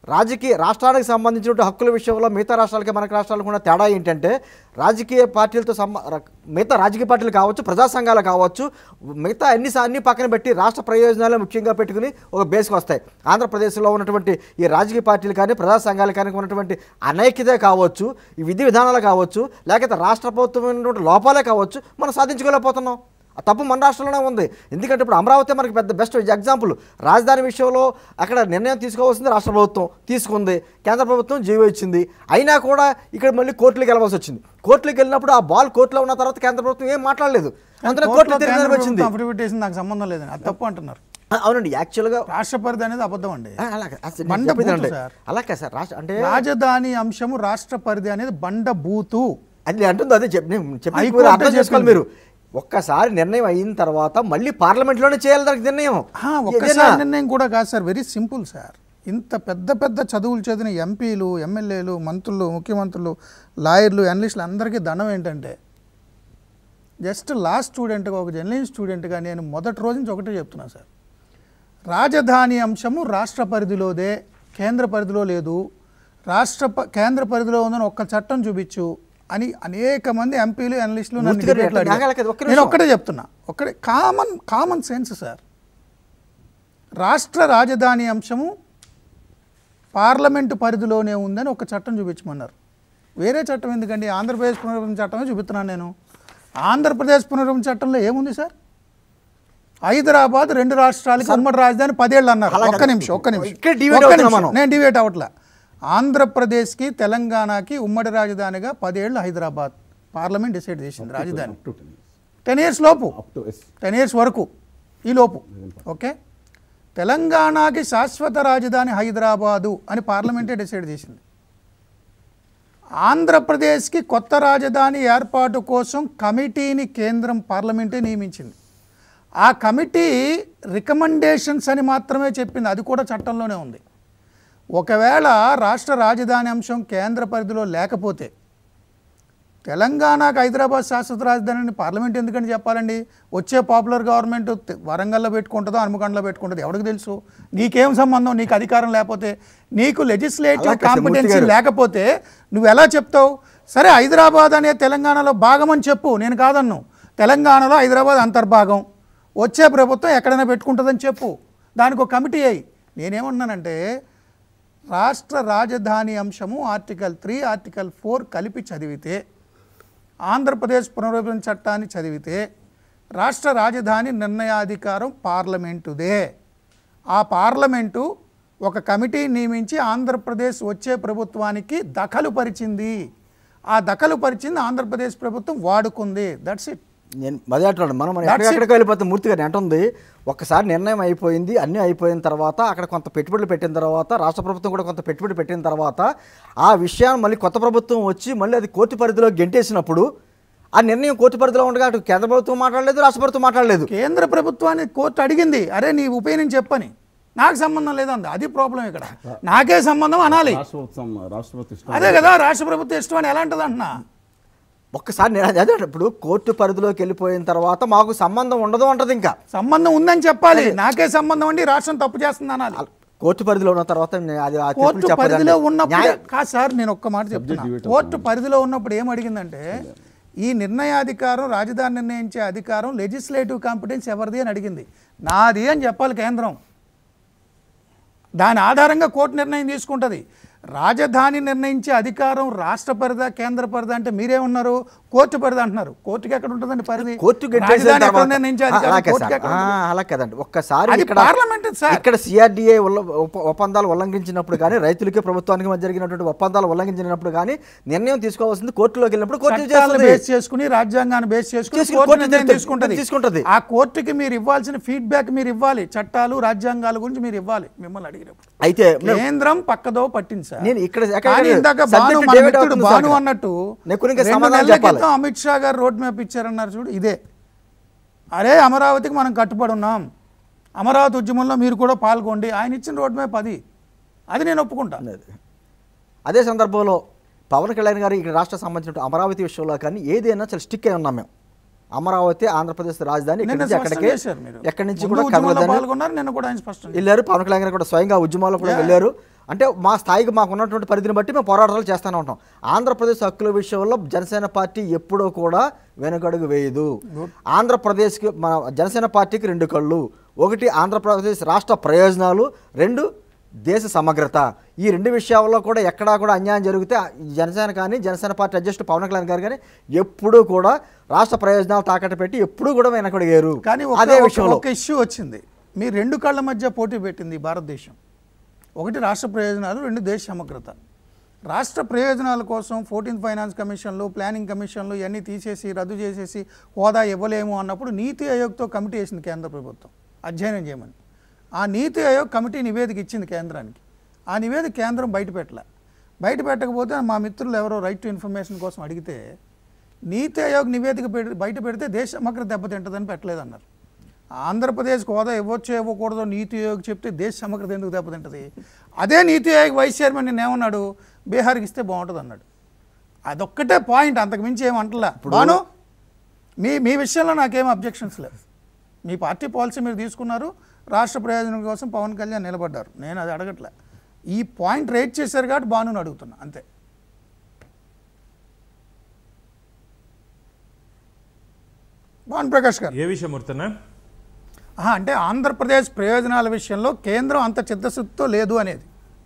రాజకీయ రాష్ట్రానికి సంబంధించిన హక్కుల విషయంలో మిగతా రాష్ట్రాలకి మనకి రాష్ట్రాలకు ఉన్న తేడా ఏంటంటే రాజకీయ పార్టీలతో సంబ ర- మిగతా రాజకీయ పార్టీలు కావచ్చు ప్రజా సంఘాలు కావచ్చు మిగతా అన్ని సా- అన్ని పక్కన పెట్టి రాష్ట్ర ప్రయోజనాలు ముఖ్యంగా పెట్టుకుని ఒక బేస్కి వస్తాయి ఆంధ్రప్రదేశ్లో ఉన్నటువంటి ఈ రాజకీయ పార్టీలు కానీ ప్రజా సంఘాలు కానీ ఉన్నటువంటి అనైక్యత కావచ్చు ఈ విధి విధానాలు కావచ్చు లేకపోతే రాష్ట్ర ప్రభుత్వం ఉన్నటువంటి లోపాలే కావచ్చు మనం సాధించుకోలేకపోతున్నాం ఆ తప్పు మన రాష్ట్రంలోనే ఉంది ఎందుకంటే ఇప్పుడు అమరావతి మనకి పెద్ద బెస్ట్ ఎగ్జాంపుల్ రాజధాని విషయంలో అక్కడ నిర్ణయం తీసుకోవాల్సింది రాష్ట్ర ప్రభుత్వం తీసుకుంది కేంద్ర ప్రభుత్వం జీవో ఇచ్చింది అయినా కూడా ఇక్కడ మళ్ళీ కోర్టులకు వెళ్ళవలసి వచ్చింది కోర్టులకు వెళ్ళినప్పుడు ఆ బాల్ కోర్టులో ఉన్న తర్వాత కేంద్ర ప్రభుత్వం ఏం మాట్లాడలేదు అందులో కోర్టులో కోర్టులో కేంద్ర తీర్మానం వచ్చింది ప్రభుత్వం అఫిడవిట్ చేసింది నాకు సంబంధం లేదని అది తప్పు అంటున్నారు ఆ, అవునండి యాక్చువల్గా రాష్ట్ర పరిధి అనేది అబద్ధం అండి ఆ, అలాగే అసలు బండ నేను చెప్పింది బూతు అంటే సార్. అలాగే సార్ రాష్ట్ర అంటే రాజధాని అంశము రాష్ట్ర పరిధి అనేది బండ బూతు అది నేను అంటుంది అదే చెప్పి నేను చెప్పి హైకోర్టే మీరు అర్థం చేసుకోవాలి చెప్పింది. మీరు ఒక్కసారి నిర్ణయం అయిన తర్వాత మళ్ళీ పార్లమెంట్లోనే చేయాలి దానికి నిర్ణయం ఆ, ఏదైనా- ఒక్కసారి నిర్ణయం కూడా కాదు సార్ వెరీ సింపుల్ సార్ ఇంత పెద్ద పెద్ద చదువులు చదివిన ఎంపీలు ఎమ్మెల్యేలు మంత్రులు ముఖ్యమంత్రులు లాయర్లు అనలిస్టులు అందరికీ దండం ఏంటంటే జస్ట్ లాస్ట్ స్టూడెంట్గా ఒక జర్నలిస్ట్ స్టూడెంట్గా నేను మొదటి రోజు నుంచి ఒకటే చెప్తున్నా సార్ రాజధాని అంశము రాష్ట్ర పరిధిలోదే కేంద్ర పరిధిలో లేదు రాష్ట్ర ప- కేంద్ర పరిధిలో ఉందని ఒక్క చట్టం చూపించు అని అనేక మంది ఎంపీలు అనలిస్టులు నన్ను మూర్తి గారు debateలో ఎట్లా అడిగారు. ఆగాలి కదా, ఒక్క నేను నిమిషం. ఒక్కటే చెప్తున్నా ఒక్కడే కామన్ కామన్ సెన్స్ సార్ రాష్ట్ర రాజధాని అంశము పార్లమెంటు పరిధిలోనే ఉందని ఒక చట్టం చూపించమన్నారు వేరే చట్టం ఎందుకండి ఆంధ్రప్రదేశ్ పునర్విభజన చట్టమే చూపిస్తున్నాను నేను ఆంధ్రప్రదేశ్ పునర్విభజన చట్టంలో ఏముంది సార్ హైదరాబాద్ రెండు రాష్ట్రాలకి ఉమ్మడి రాజధాని పదేళ్ళు అన్నారు అలాగే. ఒక్క నిమిషం ఒక్క నిమిషం ఇక్కడ debate ఒక్క అవుతున్నాం నిమిషం. మనం. నేను డివేట్ అవ్వట్లా ఆంధ్రప్రదేశ్కి తెలంగాణకి ఉమ్మడి రాజధానిగా పదేళ్ళు హైదరాబాద్ పార్లమెంట్ డిసైడ్ చేసింది రాజధాని టెన్ ఇయర్స్ లోపు up to as ten years వరకు ఈ లోపు ఓకే తెలంగాణకి శాశ్వత రాజధాని హైదరాబాదు అని పార్లమెంటే డిసైడ్ చేసింది ఆంధ్రప్రదేశ్కి కొత్త రాజధాని ఏర్పాటు కోసం కమిటీని కేంద్రం పార్లమెంటే నియమించింది ఆ కమిటీ రికమెండేషన్స్ అని మాత్రమే చెప్పింది అది కూడా చట్టంలోనే ఉంది ఒకవేళ రాష్ట్ర రాజధాని అంశం కేంద్ర పరిధిలో లేకపోతే తెలంగాణకు హైదరాబాద్ శాశ్వత రాజధానిని పార్లమెంట్ ఎందుకని చెప్పాలండి వచ్చే పాపులర్ గవర్నమెంట్ తె- వరంగల్లో పెట్టుకుంటుందో హనుమకొండలో పెట్టుకుంటుందో ఎవరికి తెలుసు నీకేం సంబంధం నీకు అధికారం లేకపోతే నీకు లెజిస్లేటివ్ అలాగే సార్, మూర్తి కాంపిటెన్సీ గారు. లేకపోతే నువ్వు ఎలా చెప్తావు సరే హైదరాబాద్ అనే తెలంగాణలో భాగం అని చెప్పు నేను కాదన్ను తెలంగాణలో హైదరాబాద్ అంతర్భాగం వచ్చే ప్రభుత్వం ఎక్కడైనా పెట్టుకుంటుందని చెప్పు దానికి ఒక కమిటీ అయ్యి నేనేమన్నానంటే రాష్ట్ర రాజధాని అంశము ఆర్టికల్ త్రీ ఆర్టికల్ ఫోర్ కలిపి చదివితే ఆంధ్రప్రదేశ్ పునర్విభజన చట్టాన్ని చదివితే రాష్ట్ర రాజధాని నిర్ణయాధికారం పార్లమెంటుదే ఆ పార్లమెంటు ఒక కమిటీ నియమించి ఆంధ్రప్రదేశ్ వచ్చే ప్రభుత్వానికి దఖలు పరిచింది ఆ దఖలు పరిచింది ఆంధ్రప్రదేశ్ ప్రభుత్వం వాడుకుంది దట్స్ ఇట్ నేను అదే అంటున్నాను మనం మనం That's it. ఎక్కడెక్కడికి వెళ్ళిపోతే మూర్తి గారు అంటుంది ఒక్కసారి నిర్ణయం అయిపోయింది అన్నీ అయిపోయిన తర్వాత అక్కడ కొంత పెట్టుబడులు పెట్టిన తర్వాత రాష్ట్ర ప్రభుత్వం కూడా కొంత పెట్టుబడి పెట్టిన తర్వాత ఆ విషయాన్ని మళ్ళీ కొత్త ప్రభుత్వం వచ్చి మళ్ళీ అది కోర్టు పరిధిలో గెంటేసినప్పుడు ఆ నిర్ణయం కోర్టు పరిధిలో ఉండగా అటు కేంద్ర ప్రభుత్వం మాట్లాడలేదు రాష్ట్ర ప్రభుత్వం మాట్లాడలేదు కేంద్ర ప్రభుత్వాన్ని కోర్టు అడిగింది అరే నీ ఒపీనియన్ చెప్పని నాకు సంబంధం లేదంది అది ప్రాబ్లం ఇక్కడ నాకే సంబంధం అనాలి రాష్ట్ర ప్రభుత్వం రాష్ట్రపతి ఇష్టం అదే కదా రాష్ట్ర ప్రభుత్వం ఇష్టం అని ఎలా ఉంటుంది అంటున్నా ఒక్కసారి నేను అదే ఇప్పుడు కోర్టు పరిధిలోకి వెళ్ళిపోయిన తర్వాత మాకు సంబంధం ఉండదు అంటది ఇంకా సంబంధం ఉందని చెప్పాలి నాకే సంబంధం అండి రాష్ట్రం తప్పు చేస్తుంది అనాలి కోర్టు పరిధిలో ఉన్న తర్వాత నేను అది ఆ తీర్పులు కోర్టు చెప్పదండి. పరిధిలో ఉన్నప్పుడు న్యాయ- కాదు సార్ నేను ఒక్క మాట చెప్తున్నా debate కోర్టు పరిధిలో ఉన్నప్పుడు ఏం అడిగిందంటే ఈ నిర్ణయాధికారం రాజధాని నిర్ణయించే అధికారం లెజిస్లేటివ్ కాంపిటెన్స్ ఎవరిది అని అడిగింది నాది అని చెప్పాలి కేంద్రం దాని ఆధారంగా కోర్టు నిర్ణయం తీసుకుంటుంది రాజధాని నిర్ణయించే అధికారం రాష్ట్ర పరిధా కేంద్ర పరిధా అంటే మీరేమన్నారు కోర్టు పరిధి అంటున్నారు కోర్టుకి ఎక్కడ ఉంటుందండి పరిధి కోర్టు గెట్టేసిన రాజధాని ఎక్కడ తర్వాత- నిర్ణయించే ఆ, అధికారం అలాగే కోర్టుకి సార్. ఎక్కడ ఆ, ఉంటుంది? అలా కదండి ఒక్కసారి అది ఇక్కడ పార్లమెంట్ సార్. ఇక్కడ సిఆర్డిఏ ఒప్పందాలు ఉల్లంఘించినప్పుడు కానీ రైతులకి ప్రభుత్వానికి మధ్య జరిగినటువంటి ఒప్పందాలు ఉల్లంఘించినప్పుడు కానీ నిర్ణయం తీసుకోవాల్సింది కోర్టులోకి వెళ్ళినప్పుడు కోర్టు చట్టాలను చేస్తుంది బేస్ చేసుకుని రాజ్యాంగాన్ని బేస్ చేసుకుని చేసుకుని కోర్టు కోర్టు నిర్ణయం తీసుకుంటుంది. తీసుకుంటది తీసుకుంటది. ఆ కోర్టుకి మీరు ఇవ్వాల్సిన ఫీడ్బ్యాక్ మీరు ఇవ్వాలి చట్టాలు రాజ్యాంగాల గురించి మీరు ఇవ్వాలి మిమ్మల్ని అడిగినప్పుడు అయితే నేను- కేంద్రం పక్కదో పట్టింది సార్ నేను ఇక్కడ ఎక్కడ- కానీ ఇందాక subject భాను మన divert మిత్రుడు అవుతుంది భాను సార్. అన్నట్టు నేను కొన్ని ఇంకా రెండు సమాధానం నెలల చెప్పాలి. క్రితం అమిత్ షా గారు రోడ్ మ్యాప్ ఇచ్చారన్నారు చూడు ఇదే అరే అమరావతికి మనం కట్టుబడి ఉన్నాం అమరావతి ఉద్యమంలో మీరు కూడా పాల్గొండి ఆయన ఇచ్చిన రోడ్ మ్యాప్ అది అది నేను ఒప్పుకుంటా అదే సందర్భంలో పవన్ కళ్యాణ్ గారు ఇక్కడ రాష్ట్ర సంబంధించిన అమరావతి విషయంలో కానీ ఏదైనా చాలా స్టిక్ అయి ఉన్నాం మేము అమరావతి ఆంధ్రప్రదేశ్ రాజధాని ఇక్కడి నిన్న నుంచి స్పష్టం అక్కడికి చేశారు మీరు ఎక్కడి నుంచి ముందు కూడా ఉద్యమంలో కదలదని పాల్గొన్నారు నిన్న కూడా ఆయన స్పష్టం చేశారు. వెళ్ళారు పవన్ కళ్యాణ్ గారు కూడా స్వయంగా ఉద్యమాల్లో కూడా Yeah. వెళ్ళారు అంటే మా స్థాయికి మాకు ఉన్నటువంటి పరిధిని బట్టి మేము పోరాటాలు చేస్తూనే ఉంటాం ఆంధ్రప్రదేశ్ హక్కుల విషయంలో జనసేన పార్టీ ఎప్పుడూ కూడా వెనుకడుగు వేయదు ఆంధ్రప్రదేశ్కి మన జనసేన పార్టీకి రెండు కళ్ళు ఒకటి ఆంధ్రప్రదేశ్ రాష్ట్ర ప్రయోజనాలు రెండు దేశ సమగ్రత ఈ రెండు విషయాల్లో కూడా ఎక్కడా కూడా అన్యాయం జరిగితే ఈ జనసేన కానీ జనసేన పార్టీ అధ్యక్షుడు పవన్ కళ్యాణ్ గారు కానీ ఎప్పుడూ కూడా రాష్ట్ర ప్రయోజనాలు తాకట్టు పెట్టి ఎప్పుడూ కూడా వెనకడిగారు కానీ ఒక- అదే ఒక- విషయంలో ఒక ఇష్యూ వచ్చింది మీ రెండు కళ్ళ మధ్య పోటీ పెట్టింది ఈ భారతదేశం ఒకటి రాష్ట్ర ప్రయోజనాలు రెండు దేశ సమగ్రత రాష్ట్ర ప్రయోజనాల కోసం ఫోర్టీన్త్ ఫైనాన్స్ కమిషన్లు ప్లానింగ్ కమిషన్లు ఇవన్నీ తీసేసి రద్దు చేసేసి హోదా ఇవ్వలేము అన్నప్పుడు నీతి ఆయోగ్తో కమిటీ వేసింది కేంద్ర ప్రభుత్వం అధ్యయనం చేయమని ఆ నీతి ఆయోగ్ కమిటీ నివేదిక ఇచ్చింది కేంద్రానికి ఆ నివేదిక కేంద్రం బయట పెట్టలే బయట పెట్టకపోతే మా మిత్రులు ఎవరో రైట్ టు ఇన్ఫర్మేషన్ కోసం అడిగితే నీతి ఆయోగ్ నివేదిక పెడి బయట పెడితే దేశ సమగ్ర దెబ్బతింటుందని పెట్టలేదన్నారు ఆంధ్రప్రదేశ్కి హోదా ఇవ్వచ్చో ఇవ్వకూడదో నీతి ఆయోగ్ చెప్తే దేశ సమగ్రత ఎందుకు దెబ్బతింటుంది అదే నీతి ఆయోగ్ వైస్ చైర్మన్ నేను ఏమన్నాడు బీహార్కి ఇస్తే బాగుంటుంది అన్నాడు అదొక్కటే పాయింట్ అంతకు మించి ఏం అంటలే బాను మీ మీ విషయంలో నాకేం అబ్జెక్షన్స్ లేవు మీ పార్టీ పాలసీ మీరు తీసుకున్నారు రాష్ట్ర ప్రయోజనం కోసం పవన్ కళ్యాణ్ నిలబడ్డారు నేను అది అడగట్లే ఈ పాయింట్ రేట్ చేశారు కాబట్టి బానుని అడుగుతున్నా అంతే భాను ప్రకాష్ గారు ఏ విషయం మూర్తన్న ఆహా, అంటే ఆంధ్రప్రదేశ్ ప్రయోజనాల విషయంలో కేంద్రం అంత చిత్తశుద్ధితో లేదు అనేది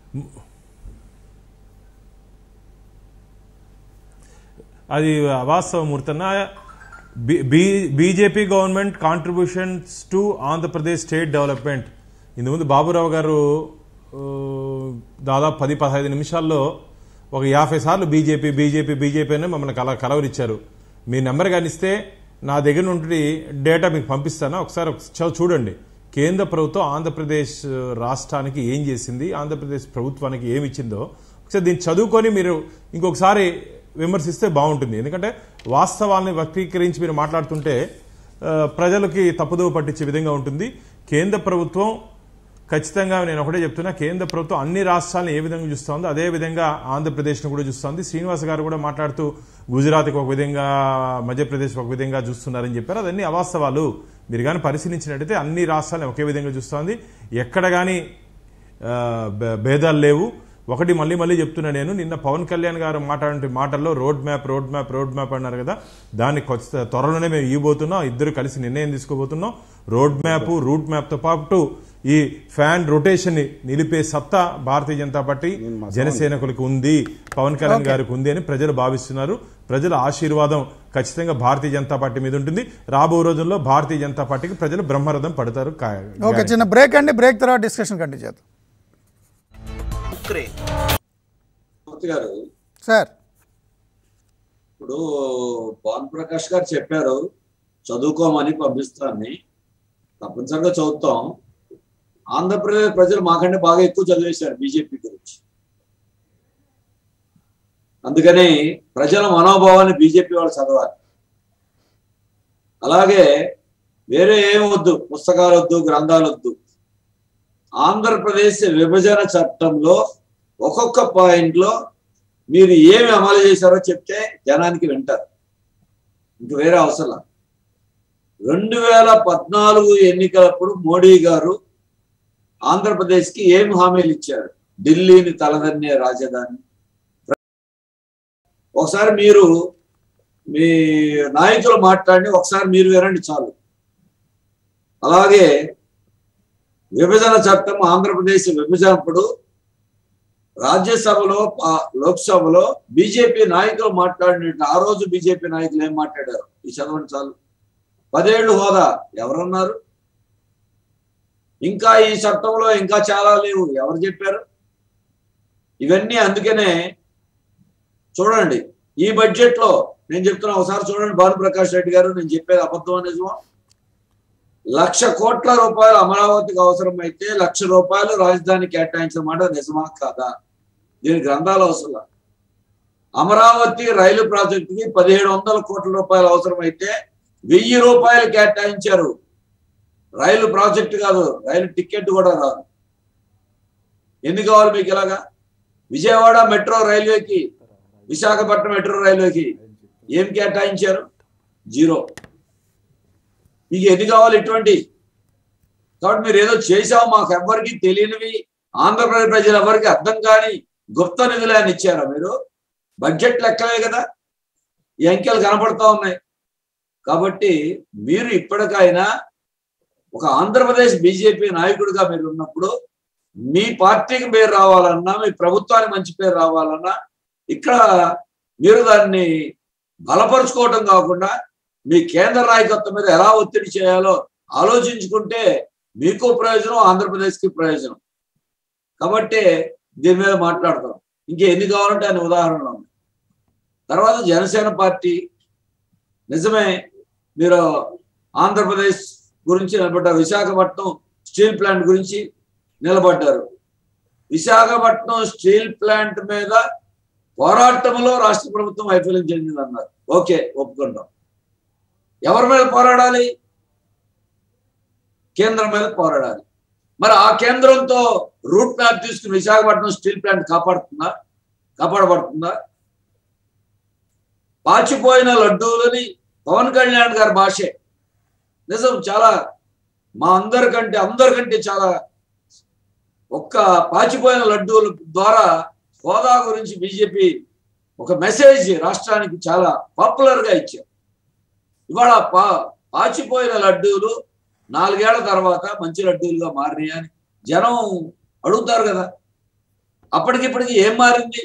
అది అవాస్తవం Murthanna BJP government contributions to Andhra Pradesh state development ఇంతకుముందు బాబురావు గారు ఆ, దాదాపు పది పదహైదు నిమిషాల్లో ఒక యాభై సార్లు బీజేపీ బీజేపీ బీజేపీ అని మమ్మల్ని కల కలవరిచ్చారు మీ నెంబర్ కానీ ఇస్తే నా దగ్గర నుండి డేటా మీకు పంపిస్తాను ఒకసారి ఒకసారి చూడండి కేంద్ర ప్రభుత్వం ఆంధ్రప్రదేశ్ రాష్ట్రానికి ఏం చేసింది ఆంధ్రప్రదేశ్ ప్రభుత్వానికి ఏమి ఇచ్చిందో ఒకసారి దీన్ని చదువుకొని మీరు ఇంకొకసారి విమర్శిస్తే బాగుంటుంది ఎందుకంటే వాస్తవాల్ని వక్రీకరించి మీరు మాట్లాడుతుంటే ఆ, ప్రజలకి తప్పుదోవ పట్టించే విధంగా ఉంటుంది కేంద్ర ప్రభుత్వం ఖచ్చితంగా నేను ఒకటే చెప్తున్నా కేంద్ర ప్రభుత్వం అన్ని రాష్ట్రాలను ఏ విధంగా చూస్తోందో అదే విధంగా ఆంధ్రప్రదేశ్ను కూడా చూస్తోంది శ్రీనివాస్ గారు కూడా మాట్లాడుతూ గుజరాత్కి ఒక విధంగా మధ్యప్రదేశ్ ఒక విధంగా చూస్తున్నారని చెప్పారు అదన్నీ అవాస్తవాలు మీరు కానీ పరిశీలించినట్టయితే అన్ని రాష్ట్రాలను ఒకే విధంగా చూస్తోంది ఎక్కడ కానీ ఆ, భే- భేదాలు లేవు ఒకటి మళ్ళీ మళ్ళీ చెప్తున్నా నేను నిన్న పవన్ కళ్యాణ్ గారు మాట్లాడే మాటల్లో road map road map road map అన్నారు కదా దాన్ని కొత్త- త్వరలోనే మేము ఇవ్వబోతున్నాం ఇద్దరు కలిసి నిర్ణయం తీసుకోబోతున్నాం రోడ్ మ్యాప్ రూట్ మ్యాప్తో పాటు ఈ ఫ్యాన్ రొటేషన్ ని నిలిపే సత్తా భారతీయ జనతా పార్టీ జనసేనకులకు ఉంది పవన్ కళ్యాణ్ గారికి ఉంది అని ప్రజలు భావిస్తున్నారు ప్రజల ఆశీర్వాదం ఖచ్చితంగా భారతీయ జనతా పార్టీ మీద ఉంటుంది రాబో రోజుల్లో భారతీయ జనతా పార్టీకి ప్రజలు బ్రహ్మరథం పడతారు కా- ఓకే చిన్న బ్రేక్ అండి బ్రేక్ తర్వాత డిస్కషన్ కంటిన్యూ చేద్దాం మూర్తి గారు సార్ ఇప్పుడు భాను ప్రకాష్ గారు చెప్పారు చదువుకోమని పంపిస్తానని తప్పనిసరిగా చదువుతాం ఆంధ్రప్రదేశ్ ప్రజలు మాకంటే బాగా ఎక్కువ చదివేశారు బీజేపీ గురించి అందుకని ప్రజల మనోభావాన్ని బీజేపీ వాళ్ళు చదవాలి అలాగే వేరే ఏం వద్దు పుస్తకాలు వద్దు గ్రంథాలు వద్దు ఆంధ్రప్రదేశ్ విభజన చట్టంలో ఒక్కొక్క పాయింట్ లో మీరు ఏమి అమలు చేశారో చెప్తే జనానికి వింటారు ఇంక వేరే అవసరం రెండు వేల పద్నాలుగు ఎన్నికలప్పుడు మోడీ గారు ఆంధ్రప్రదేశ్ కి ఏం హామీలు ఇచ్చారు ఢిల్లీని తలదన్నే రాజధాని ఒకసారి మీరు మీ నాయకులు మాట్లాడి ఒకసారి మీరు వినండి చాలు అలాగే విభజన చట్టం ఆంధ్రప్రదేశ్ విభజనప్పుడు రాజ్యసభలో పా- లోక్సభలో బీజేపీ నాయకులు మాట్లాడినట్టు ఆ రోజు బీజేపీ నాయకులు ఏం మాట్లాడారు ఈ చదవండి చాలు పదేళ్లు హోదా ఎవరన్నారు ఇంకా ఈ చట్టంలో ఇంకా చాలా లేవు ఎవరు చెప్పారు ఇవన్నీ అందుకనే చూడండి ఈ బడ్జెట్ లో నేను చెప్తున్నా ఒకసారి చూడండి భానుప్రకాష్ రెడ్డి గారు నేను చెప్పేది అబద్ధం నిజమా లక్ష కోట్ల రూపాయలు అమరావతికి అవసరమైతే లక్ష రూపాయలు రాజధాని కేటాయించిన మాట నిజమా కాదా దీని గ్రంథాలు అవసరం అమరావతి రైలు ప్రాజెక్టుకి పదిహేడు వందల కోట్ల రూపాయలు అవసరమైతే వెయ్యి రూపాయలు కేటాయించారు రైలు ప్రాజెక్టు కాదు రైలు టికెట్ కూడా రాదు ఎందుకు కావాలి మీకు ఇలాగా విజయవాడ మెట్రో రైల్వేకి విశాఖపట్నం మెట్రో రైల్వేకి ఏం కేటాయించారు జీరో మీకు ఎన్ని కావాలి ఇటువంటి కాబట్టి మీరు ఏదో చేసావు మాకు ఎవ్వరికి తెలియనివి ఆంధ్రప్రదేశ్ ప్రజలు ఎవరికి అర్థం కాని గుప్త నిధులు అని ఇచ్చారా మీరు బడ్జెట్ లెక్కలే కదా ఈ అంకెలు కనపడతా ఉన్నాయి కాబట్టి మీరు ఇప్పటికైనా ఒక ఆంధ్రప్రదేశ్ బీజేపీ నాయకుడిగా మీరు ఉన్నప్పుడు మీ పార్టీకి పేరు రావాలన్నా మీ ప్రభుత్వానికి మంచి పేరు రావాలన్నా ఇక్కడ మీరు దాన్ని బలపరుచుకోవటం కాకుండా మీ కేంద్ర నాయకత్వం మీద ఎలా ఒత్తిడి చేయాలో ఆలోచించుకుంటే మీకు ప్రయోజనం ఆంధ్రప్రదేశ్కి ప్రయోజనం కాబట్టి దీని మీద మాట్లాడతాం ఇంకా ఎన్ని కావాలంటే అన్ని ఉదాహరణలు ఉన్నాయి తర్వాత జనసేన పార్టీ నిజమే మీరు ఆంధ్రప్రదేశ్ గురించి నిలబడ్డారు విశాఖపట్నం స్టీల్ ప్లాంట్ గురించి నిలబడ్డారు విశాఖపట్నం స్టీల్ ప్లాంట్ మీద పోరాటంలో రాష్ట్ర ప్రభుత్వం వైఫల్యం చెందింది అన్నారు ఓకే ఒప్పుకుంటాం ఎవరి మీద పోరాడాలి కేంద్రం మీద పోరాడాలి మరి ఆ కేంద్రంతో రూట్ మ్యాప్ తీసుకుని విశాఖపట్నం స్టీల్ ప్లాంట్ కాపాడుతుందా కాపాడబడుతుందా పాచిపోయిన లడ్డూలని పవన్ కళ్యాణ్ గారి భాషే నిజం చాలా మా అందరికంటే అందరికంటే చాలా ఒక్క పాచిపోయిన లడ్డూల ద్వారా హోదా గురించి బీజేపీ ఒక మెసేజ్ రాష్ట్రానికి చాలా పాపులర్ గా ఇచ్చారు ఇవాళ పా పాచిపోయిన లడ్డూలు నాలుగేళ్ల తర్వాత మంచి లడ్డూలుగా మారినాయి అని జనం అడుగుతారు కదా అప్పటికిప్పటికి ఏం మారింది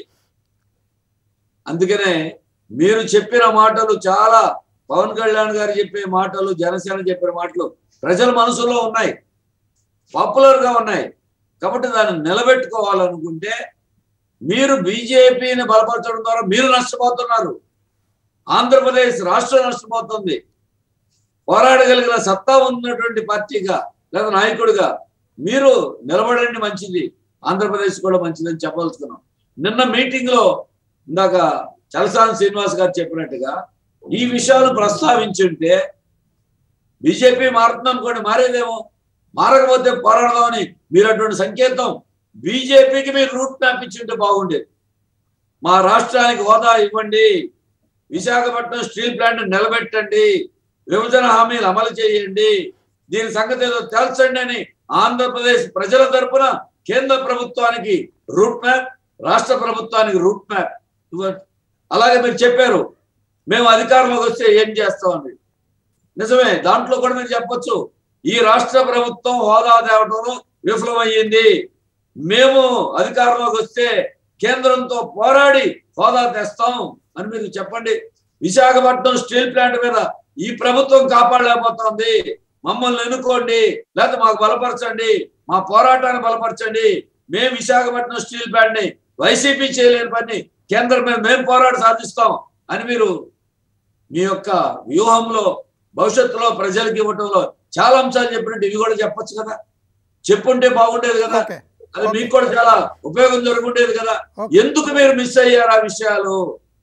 అందుకనే మీరు చెప్పిన మాటలు చాలా పవన్ కళ్యాణ్ గారు చెప్పే మాటలు జనసేన చెప్పిన మాటలు ప్రజల మనసులో ఉన్నాయి పాపులర్ గా ఉన్నాయి కాబట్టి దాన్ని నిలబెట్టుకోవాలనుకుంటే మీరు బీజేపీని బలపరచడం ద్వారా మీరు నష్టపోతున్నారు ఆంధ్రప్రదేశ్ రాష్ట్రం నష్టపోతుంది పోరాడగలిగిన సత్తా ఉన్నటువంటి పార్టీగా లేదా నాయకుడిగా మీరు నిలబడండి మంచిది ఆంధ్రప్రదేశ్ కూడా మంచిదని చెప్పవలసుకున్నాం నిన్న మీటింగ్ లో ఇందాక చలసాని శ్రీనివాస్ గారు చెప్పినట్టుగా ఈ విషయాలు ప్రస్తావించుంటే బీజేపీ మారుతుంది అనుకోండి మారేదేమో మారకపోతే పోరాడదామని మీరు అటువంటి సంకేతం బీజేపీకి మీరు రూట్ మ్యాప్ ఇచ్చింటే బాగుండేది మా రాష్ట్రానికి హోదా ఇవ్వండి విశాఖపట్నం స్టీల్ ప్లాంట్ నిలబెట్టండి విభజన హామీలు అమలు చేయండి దీని సంగతి ఏదో తేల్చండి అని ఆంధ్రప్రదేశ్ ప్రజల తరపున కేంద్ర ప్రభుత్వానికి రూట్ మ్యాప్ రాష్ట్ర ప్రభుత్వానికి రూట్ మ్యాప్ ఇవ్వండి. అలాగే మీరు చెప్పారు మేము అధికారంలోకి వస్తే ఏం చేస్తామని నిజమే దాంట్లో కూడా మీరు చెప్పొచ్చు ఈ రాష్ట్ర ప్రభుత్వం హోదా తేవడంలో విఫలమయ్యింది మేము అధికారంలోకి వస్తే కేంద్రంతో పోరాడి హోదా తెస్తాం అని మీరు చెప్పండి విశాఖపట్నం స్టీల్ ప్లాంట్ మీద ఈ ప్రభుత్వం కాపాడలేకపోతుంది మమ్మల్ని ఎన్నుకోండి లేకపోతే మాకు బలపరచండి మా పోరాటాన్ని బలపరచండి మేము విశాఖపట్నం స్టీల్ ప్లాంట్ ని వైసీపీ చేయలేని పని కేంద్రం మీద మేము పోరాట సాధిస్తాం అని మీరు మీ యొక్క వ్యూహంలో భవిష్యత్తులో ప్రజలకు ఇవ్వటంలో చాలా అంశాలు చెప్పినట్టు ఇవి కూడా చెప్పొచ్చు కదా చెప్పుంటే బాగుండేది కదా ఓకే అది మీకు కూడా చాలా ఉపయోగం జరుగుండేది కదా ఓకే. ఎందుకు మీరు మిస్ అయ్యారు ఆ విషయాలు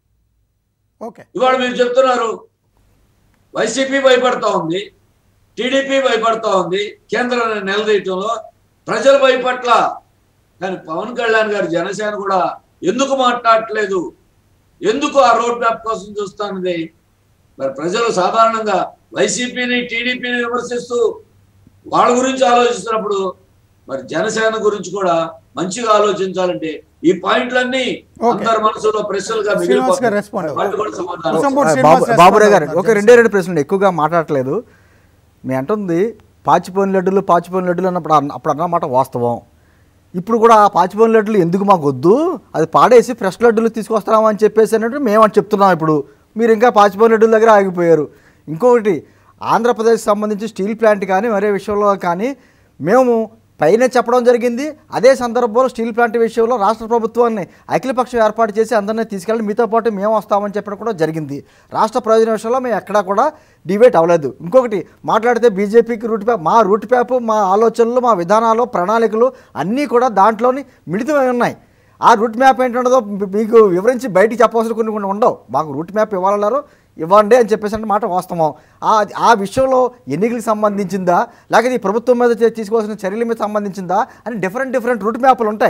ఓకే ఇవాళ మీరు చెప్తున్నారు వైసీపీ భయపడతా ఉంది టీడీపీ భయపడతా ఉంది కేంద్రాన్ని నిలదీయటంలో ప్రజలు భయపట్ల కానీ పవన్ కళ్యాణ్ గారు జనసేన కూడా ఎందుకు మాట్లాడట్లేదు ఎందుకు ఆ రోడ్ మ్యాప్ కోసం చూస్తానది మరి ప్రజలు సాధారణంగా వైసీపీని టీడీపీని విమర్శిస్తూ వాళ్ళ గురించి ఆలోచిస్తున్నప్పుడు మరి జనసేన గురించి కూడా మంచిగా ఆలోచించాలంటే ఈ పాయింట్లన్నీ ఓకే. అందరి మనసులో ప్రశ్నలుగా శ్రీనివాస్ గారు మిగిలిపోతాయి రెస్పాండ్ వాటి కూడా సమాధానం కుసంపూడి బాబు శ్రీనివాస్ బాబురావు రెస్పాండ్ గారు అవుతున్నారు. ఒక రెండే రెండు ప్రశ్నలు ఎక్కువగా మాట్లాడట్లేదు మీ అంటుంది పాచిపోయిన లడ్డులు పాచిపోయిన లడ్డులు అన్నప్పుడు అన్న- అప్పుడు అన్నమాట వాస్తవం ఇప్పుడు కూడా ఆ పాచిపోయిన లడ్డులు ఎందుకు మాకు వద్దు అది పాడేసి ఫ్రెష్ లడ్డులు తీసుకొస్తామని చెప్పేసి అన్నట్టు మేము అని చెప్తున్నాం ఇప్పుడు మీరు ఇంకా పాచిపోయిన లడ్డుల దగ్గర ఆగిపోయారు ఇంకొకటి ఆంధ్రప్రదేశ్ సంబంధించి స్టీల్ ప్లాంట్ కానీ మరే విషయంలో కానీ మేము పైన చెప్పడం జరిగింది అదే సందర్భంలో స్టీల్ ప్లాంట్ విషయంలో రాష్ట్ర ప్రభుత్వాన్ని అఖిలపక్షం ఏర్పాటు చేసి అందరినీ తీసుకెళ్ళి మీతో పాటు మేము వస్తామని చెప్పడం కూడా జరిగింది రాష్ట్ర ప్రయోజన విషయంలో మేము ఎక్కడా కూడా డిబేట్ అవ్వలేదు ఇంకొకటి మాట్లాడితే బీజేపీకి రూట్ మ్యాప్ మా రూట్ మ్యాప్ మా ఆలోచనలు మా విధానాలు ప్రణాళికలు అన్నీ కూడా దాంట్లోని మిళితమై ఉన్నాయి ఆ రూట్ మ్యాప్ ఏంటంటదో మీకు వివరించి బయటికి చెప్పవలసిన కొన్ని కొన్ని ఉండవు మాకు రూట్ మ్యాప్ ఇవ్వాలన్నారు ఇవ్వండి అని చెప్పేసి అంటే మాట వాస్తవం ఆ ఆ విషయంలో ఎన్నికలకు సంబంధించిందా లేకపోతే ఈ ప్రభుత్వం మీద చే- తీసుకోవాల్సిన చర్యల మీద సంబంధించిందా అని డిఫరెంట్ డిఫరెంట్ రూట్ మ్యాప్లు ఉంటాయి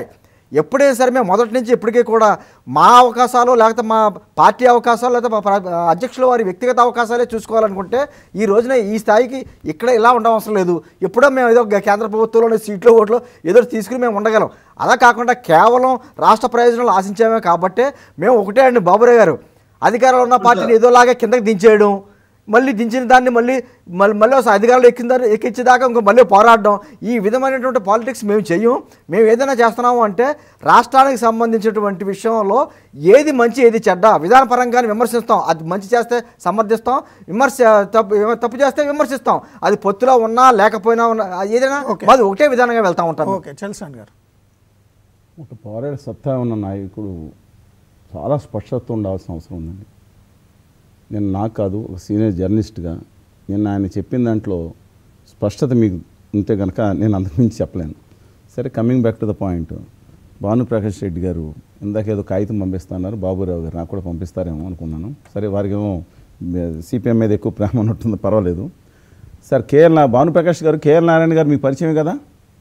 ఎప్పుడైనా సరే మేము మొదటి నుంచి ఇప్పటికీ కూడా మా అవకాశాలు లేకపోతే మా పార్టీ అవకాశాలు లేకపోతే మా ప్ర- అధ్యక్షుల వారి వ్యక్తిగత అవకాశాలే చూసుకోవాలనుకుంటే ఈ రోజున ఈ స్థాయికి ఇక్కడ ఇలా ఉండవసరం లేదు ఎప్పుడో మేము ఏదో గ- కేంద్ర ప్రభుత్వంలోని సీట్లో ఓట్లు ఏదో తీసుకుని మేము ఉండగలం అలా కాకుండా కేవలం రాష్ట్ర ప్రయోజనాలు ఆశించామే కాబట్టే మేము ఒకటే అండి బాబురావు గారు అధికారంలో ఉన్న పార్టీని ఏదోలాగా కిందకి దించేయడం మళ్ళీ దించిన దాన్ని మళ్ళీ మళ్ళీ మళ్ళీ ఒకసారి అధికారంలో ఎక్కిన దాన్ని ఎక్కించేదాకా ఇంకో మళ్ళీ పోరాడడం ఈ విధమైనటువంటి పాలిటిక్స్ మేము చెయ్యం మేము ఏదైనా చేస్తున్నాము అంటే రాష్ట్రానికి సంబంధించినటువంటి విషయంలో ఏది మంచి ఏది చెడ్డ విధానపరంగానే విమర్శిస్తాం అది మంచి చేస్తే సమర్థిస్తాం విమర్శ తప్పు ఏమైనా తప్పు చేస్తే విమర్శిస్తాం అది పొత్తులో ఉన్నా లేకపోయినా ఉన్నా ఏదైనా Okay. మాది ఒకటే విధానంగా వెళ్తా ఉంటాం ఓకే చల్సాన్ గారు ఒక పోరాడే సత్తా ఉన్న నాయకుడు చాలా స్పష్టత ఉండాల్సిన అవసరం ఉందండి నేను నాకు కాదు ఒక సీనియర్ జర్నలిస్ట్గా నేను ఆయన చెప్పిన దాంట్లో స్పష్టత మీకు ఉంటే కనుక నేను అంతకుమించి చెప్పలేను సరే coming back to the point Bhanuprakash Reddy garu ఇందాక ఏదో కాగితం పంపిస్తున్నారు బాబురావు గారు నాకు కూడా పంపిస్తారేమో అనుకున్నాను సరే వారికేమో సిపిఎం మీద ఎక్కువ ప్రేమ ఉన్నట్టుంది పర్వాలేదు సార్ కేఎల్ నా భానుప్రకాష్ గారు కేఎల్ నారాయణ గారు మీకు పరిచయం కదా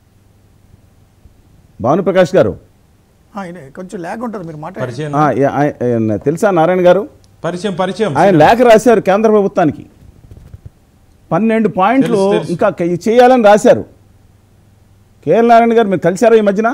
భానుప్రకాష్ గారు ఆ, ఈయన కొంచెం ల్యాగ్ ఉంటుంది మీరు మాట పరిచయం ఆ, ఏ- ఆయ- ఆయన తెలుసా నారాయణ గారు పరిచయం పరిచయం ఆయన లేఖ రాశారు కేంద్ర ప్రభుత్వానికి పన్నెండు పాయింట్లు తెలుసు, తెలుసు. ఇంకా క- చేయాలని రాశారు కేఎల్ నారాయణ గారు మీరు కలిశారా ఈ మధ్యన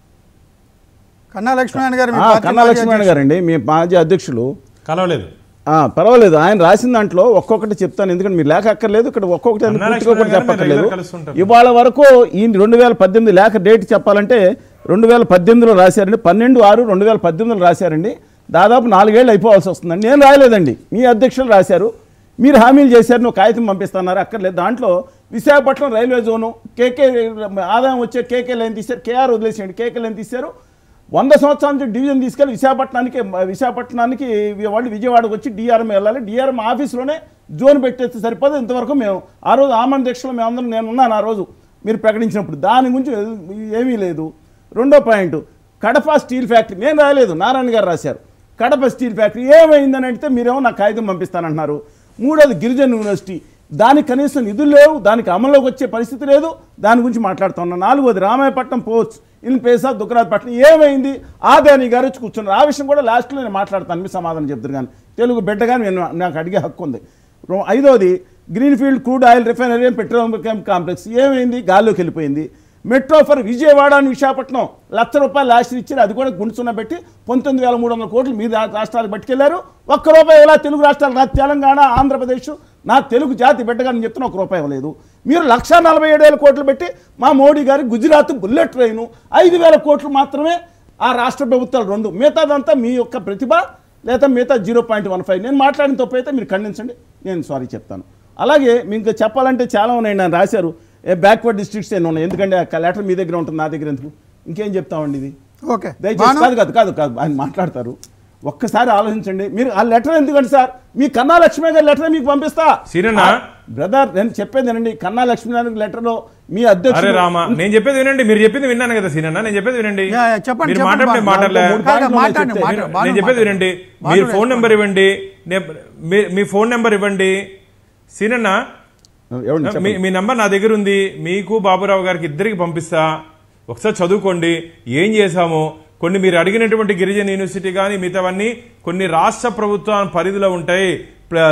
కన్నా లక్ష్మీనారాయణ గారు మీ ఆ, పార్టీ కన్నా మాజీ లక్ష్మీనారాయణ గారండి మీ మాజీ అధ్యక్షులు కలవలేదు ఆ, పర్వాలేదు ఆయన రాసిన దాంట్లో ఒక్కొక్కటి చెప్తాను ఎందుకంటే మీరు లేఖ అక్కర్లేదు ఇక్కడ ఒక్కొక్కటి అందుకు కన్నా పూర్తిగా కూడా లక్ష్మీనారాయణ గారు చెప్పక్కర్లేదు regular కలుస్తుంటారు. ఇవాళ వరకు ఈ రెండు వేల పద్దెనిమిది లేఖ డేట్ చెప్పాలంటే రెండు వేల పద్దెనిమిదిలో రాశారండి పన్నెండు ఆరు రెండు వేల పద్దెనిమిదిలో రాశారండి దాదాపు నాలుగేళ్ళు అయిపోవాల్సి వస్తుందండి నేను రాయలేదండి మీ అధ్యక్షులు రాశారు మీరు హామీలు చేశారు నువ్వు కాగితం పంపిస్తున్నారు అక్కర్లేదు దాంట్లో విశాఖపట్నం రైల్వే జోను కేకే ఆదాయం వచ్చే కేకే లైన్ తీశారు కేఆర్ వదిలేసేయండి కేకే లైన్ తీశారు వంద సంవత్సరాల నుంచి డివిజన్ తీసుకెళ్ళి విశాఖపట్నానికి విశాఖపట్నానికి వాళ్ళు విజయవాడకు వచ్చి డిఆర్ఎం వెళ్ళాలి డిఆర్ఎం ఆఫీస్లోనే జోన్ పెట్టేస్తే సరిపోదు ఇంతవరకు మేము ఆ రోజు ఆమరణ దీక్షలో మేమందరం నేను ఉన్నాను ఆ రోజు మీరు ప్రకటించినప్పుడు దాని గురించి ఏమీ లేదు రెండో పాయింట్ కడప స్టీల్ ఫ్యాక్టరీ నేను రాయలేదు నారాయణ గారు రాశారు కడప స్టీల్ ఫ్యాక్టరీ ఏమైందని అడిగితే మీరేమో నాకు కాగితం పంపిస్తానంటున్నారు మూడోది గిరిజన యూనివర్సిటీ దానికి కనీసం నిధులు లేవు దానికి అమల్లోకి వచ్చే పరిస్థితి లేదు దాని గురించి మాట్లాడుతా ఉన్నా నాలుగోది Ramayapatnam ports in place of Dugarajapatnam ఏమైంది ఆదాని గారు వచ్చి కూర్చున్నారు ఆ విషయం కూడా లాస్ట్లో నేను మాట్లాడతాను మీ సమాధానం చెప్తారు కానీ తెలుగు బిడ్డగాని నేను నాకు అడిగే హక్కు ఉంది రో- ఐదోది greenfield crude oil refinery and petroleum complex ఏమైంది గాల్లోకి వెళ్ళిపోయింది మెట్రో ఫర్ విజయవాడ అని విశాఖపట్నం లక్ష రూపాయలు లాస్ట్ ఇచ్చారు అది కూడా గుండుసున్న పెట్టి పంతొమ్మిది వేల మూడు వందల కోట్లు మీ రా- రాష్ట్రాలకు పట్టుకెళ్లారు ఒక్క రూపాయి ఇలా తెలుగు రాష్ట్రాలు నా తెలంగాణ ఆంధ్రప్రదేశ్ నా తెలుగు జాతి బిడ్డగా నేను చెప్తున్నా ఒక రూపాయి ఇవ్వలేదు మీరు లక్ష నలభై ఏడు వేల కోట్లు పెట్టి మా మోడీ గారి గుజరాత్ బుల్లెట్ ట్రైను ఐదు వేల కోట్లు మాత్రమే ఆ రాష్ట్ర ప్రభుత్వాలు రెండు మిగతాదంతా మీ యొక్క ప్రతిభ లేదా మిగతా జీరో పాయింట్ వన్ ఫైవ్ నేను మాట్లాడిన తప్పు అయితే మీరు ఖండించండి నేను సారీ చెప్తాను అలాగే మీకు చెప్పాలంటే చాలా ఉన్నాయి నేను రాశారు ఏ బ్యాక్వర్డ్ డిస్ట్రిక్ట్స్ ఎన్ని ఉన్నాయి ఎందుకంటే ఆ లెటర్ మీ దగ్గర ఉంటుంది నా దగ్గర ఎందుకు ఇంకేం చెప్తామండి ఇది ఓకే దయచేసి భాను కాదు కాదు కాదు కాదు ఆయన మాట్లాడతారు ఒక్కసారి ఆలోచించండి మీరు ఆ లెటర్ ఎందుకండి సార్ మీ కన్నా లక్ష్మీ గారి లెటర్ మీకు పంపిస్తా సీనన్నా? బ్రదర్ నేను చెప్పేది ఏనండి కన్నా లక్ష్మీ గారి లెటర్ లో మీ అరే అధ్యక్షుడు రామా నేను చెప్పేది వినండి మీరు చెప్పింది విన్నాను కదా సీనన్న నేను చెప్పేది వినండి యా, యా, చెప్పండి, మీరు చెప్పండి, మాట్లాడే బాబు. మాట్లాడలే మూడు కాదు, పాయింట్లు మాట్లాడండి, చెప్తే. మాట్లాడండి. బాను నేను చెప్పేది మాట్లాడండి. వినండి బాను మీరు ఫోన్ రెస్పాండ్. నెంబర్ ఇవ్వండి నే- మీ- మీ ఫోన్ నెంబర్ ఇవ్వండి సీనన్న ఎవరిని మీ చెప్పండి. మీ నంబర్ నా దగ్గర ఉంది మీకు బాబురావు గారికి ఇద్దరికి పంపిస్తా ఒకసారి చదువుకోండి ఏం చేశాము కొన్ని మీరు అడిగినటువంటి గిరిజన యూనివర్సిటీ కానీ మిగతావన్నీ కొన్ని రాష్ట్ర ప్రభుత్వం పరిధిలో ఉంటాయి ప్ల-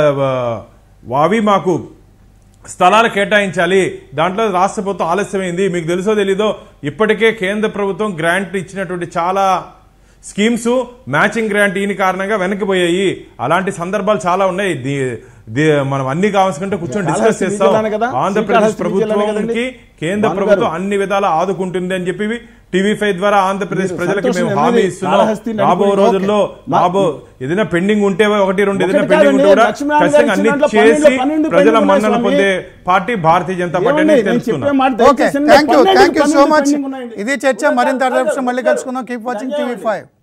ఆ, అవి మాకు స్థలాలు కేటాయించాలి దాంట్లో రాష్ట్ర ప్రభుత్వం ఆలస్యమైంది మీకు తెలుసో తెలీదో ఇప్పటికే కేంద్ర ప్రభుత్వం గ్రాంట్ ఇచ్చినటువంటి చాలా స్కీమ్స్ మ్యాచింగ్ గ్రాంట్ ఈయన కారణంగా వెనక్కిపోయాయి అలాంటి సందర్భాలు చాలా ఉన్నాయి దీ- దీ- మనం అన్ని కావాల్సుకుంటే కూర్చొని డిస్కస్ శ్రీకాళహస్తి చేస్తాం జిల్లానే కదా? ఆంధ్రప్రదేశ్ శ్రీకాళహస్తి జిల్లానే ప్రభుత్వానికి కదండి? కేంద్ర భాను ప్రభుత్వం గారు. అన్ని విధాలా ఆదుకుంటుంది అని చెప్పి టీవీ ఫైవ్ ద్వారా ఆంధ్రప్రదేశ్ మీరు ప్రజలకు సంతోషం మేము ఎన్నది? హామీ ఇస్తున్నాం కాళహస్తి రాబో నడుపుకుంటూ రోజుల్లో ఓకే. మా- రాబో ఏదైనా పెండింగ్ ఉంటే ఒకటి రెండు ఏదైనా ఒకటి పెండింగ్ ఉంటే కాదండి, కూడా లక్ష్మీనారాయణ గారు ఖచ్చితంగా అన్ని ఇచ్చిన దాంట్లో చేసి పన్నెండు- పన్నెండు ప్రజల పెండింగ్ ఉన్నాయి మన్నన స్వామి. పొందే పార్టీ భారతీయ జనతా పార్టీ ఏమండి, అనేది నేను చెప్పే తెలుసుకున్నాం మాట ఓకే దయచేసి థ్యాంక్ యూ పన్నెండు- థ్యాంక్ యూ సో పన్నెండు మచ్ పెండింగ్ ఉన్నాయండి. ఇది చర్చ మరింత కాదు, మళ్ళీ కాదు, కలుసుకుందాం కీప్ వాచింగ్ టీవీ ధన్యవాదాలు. ఫైవ్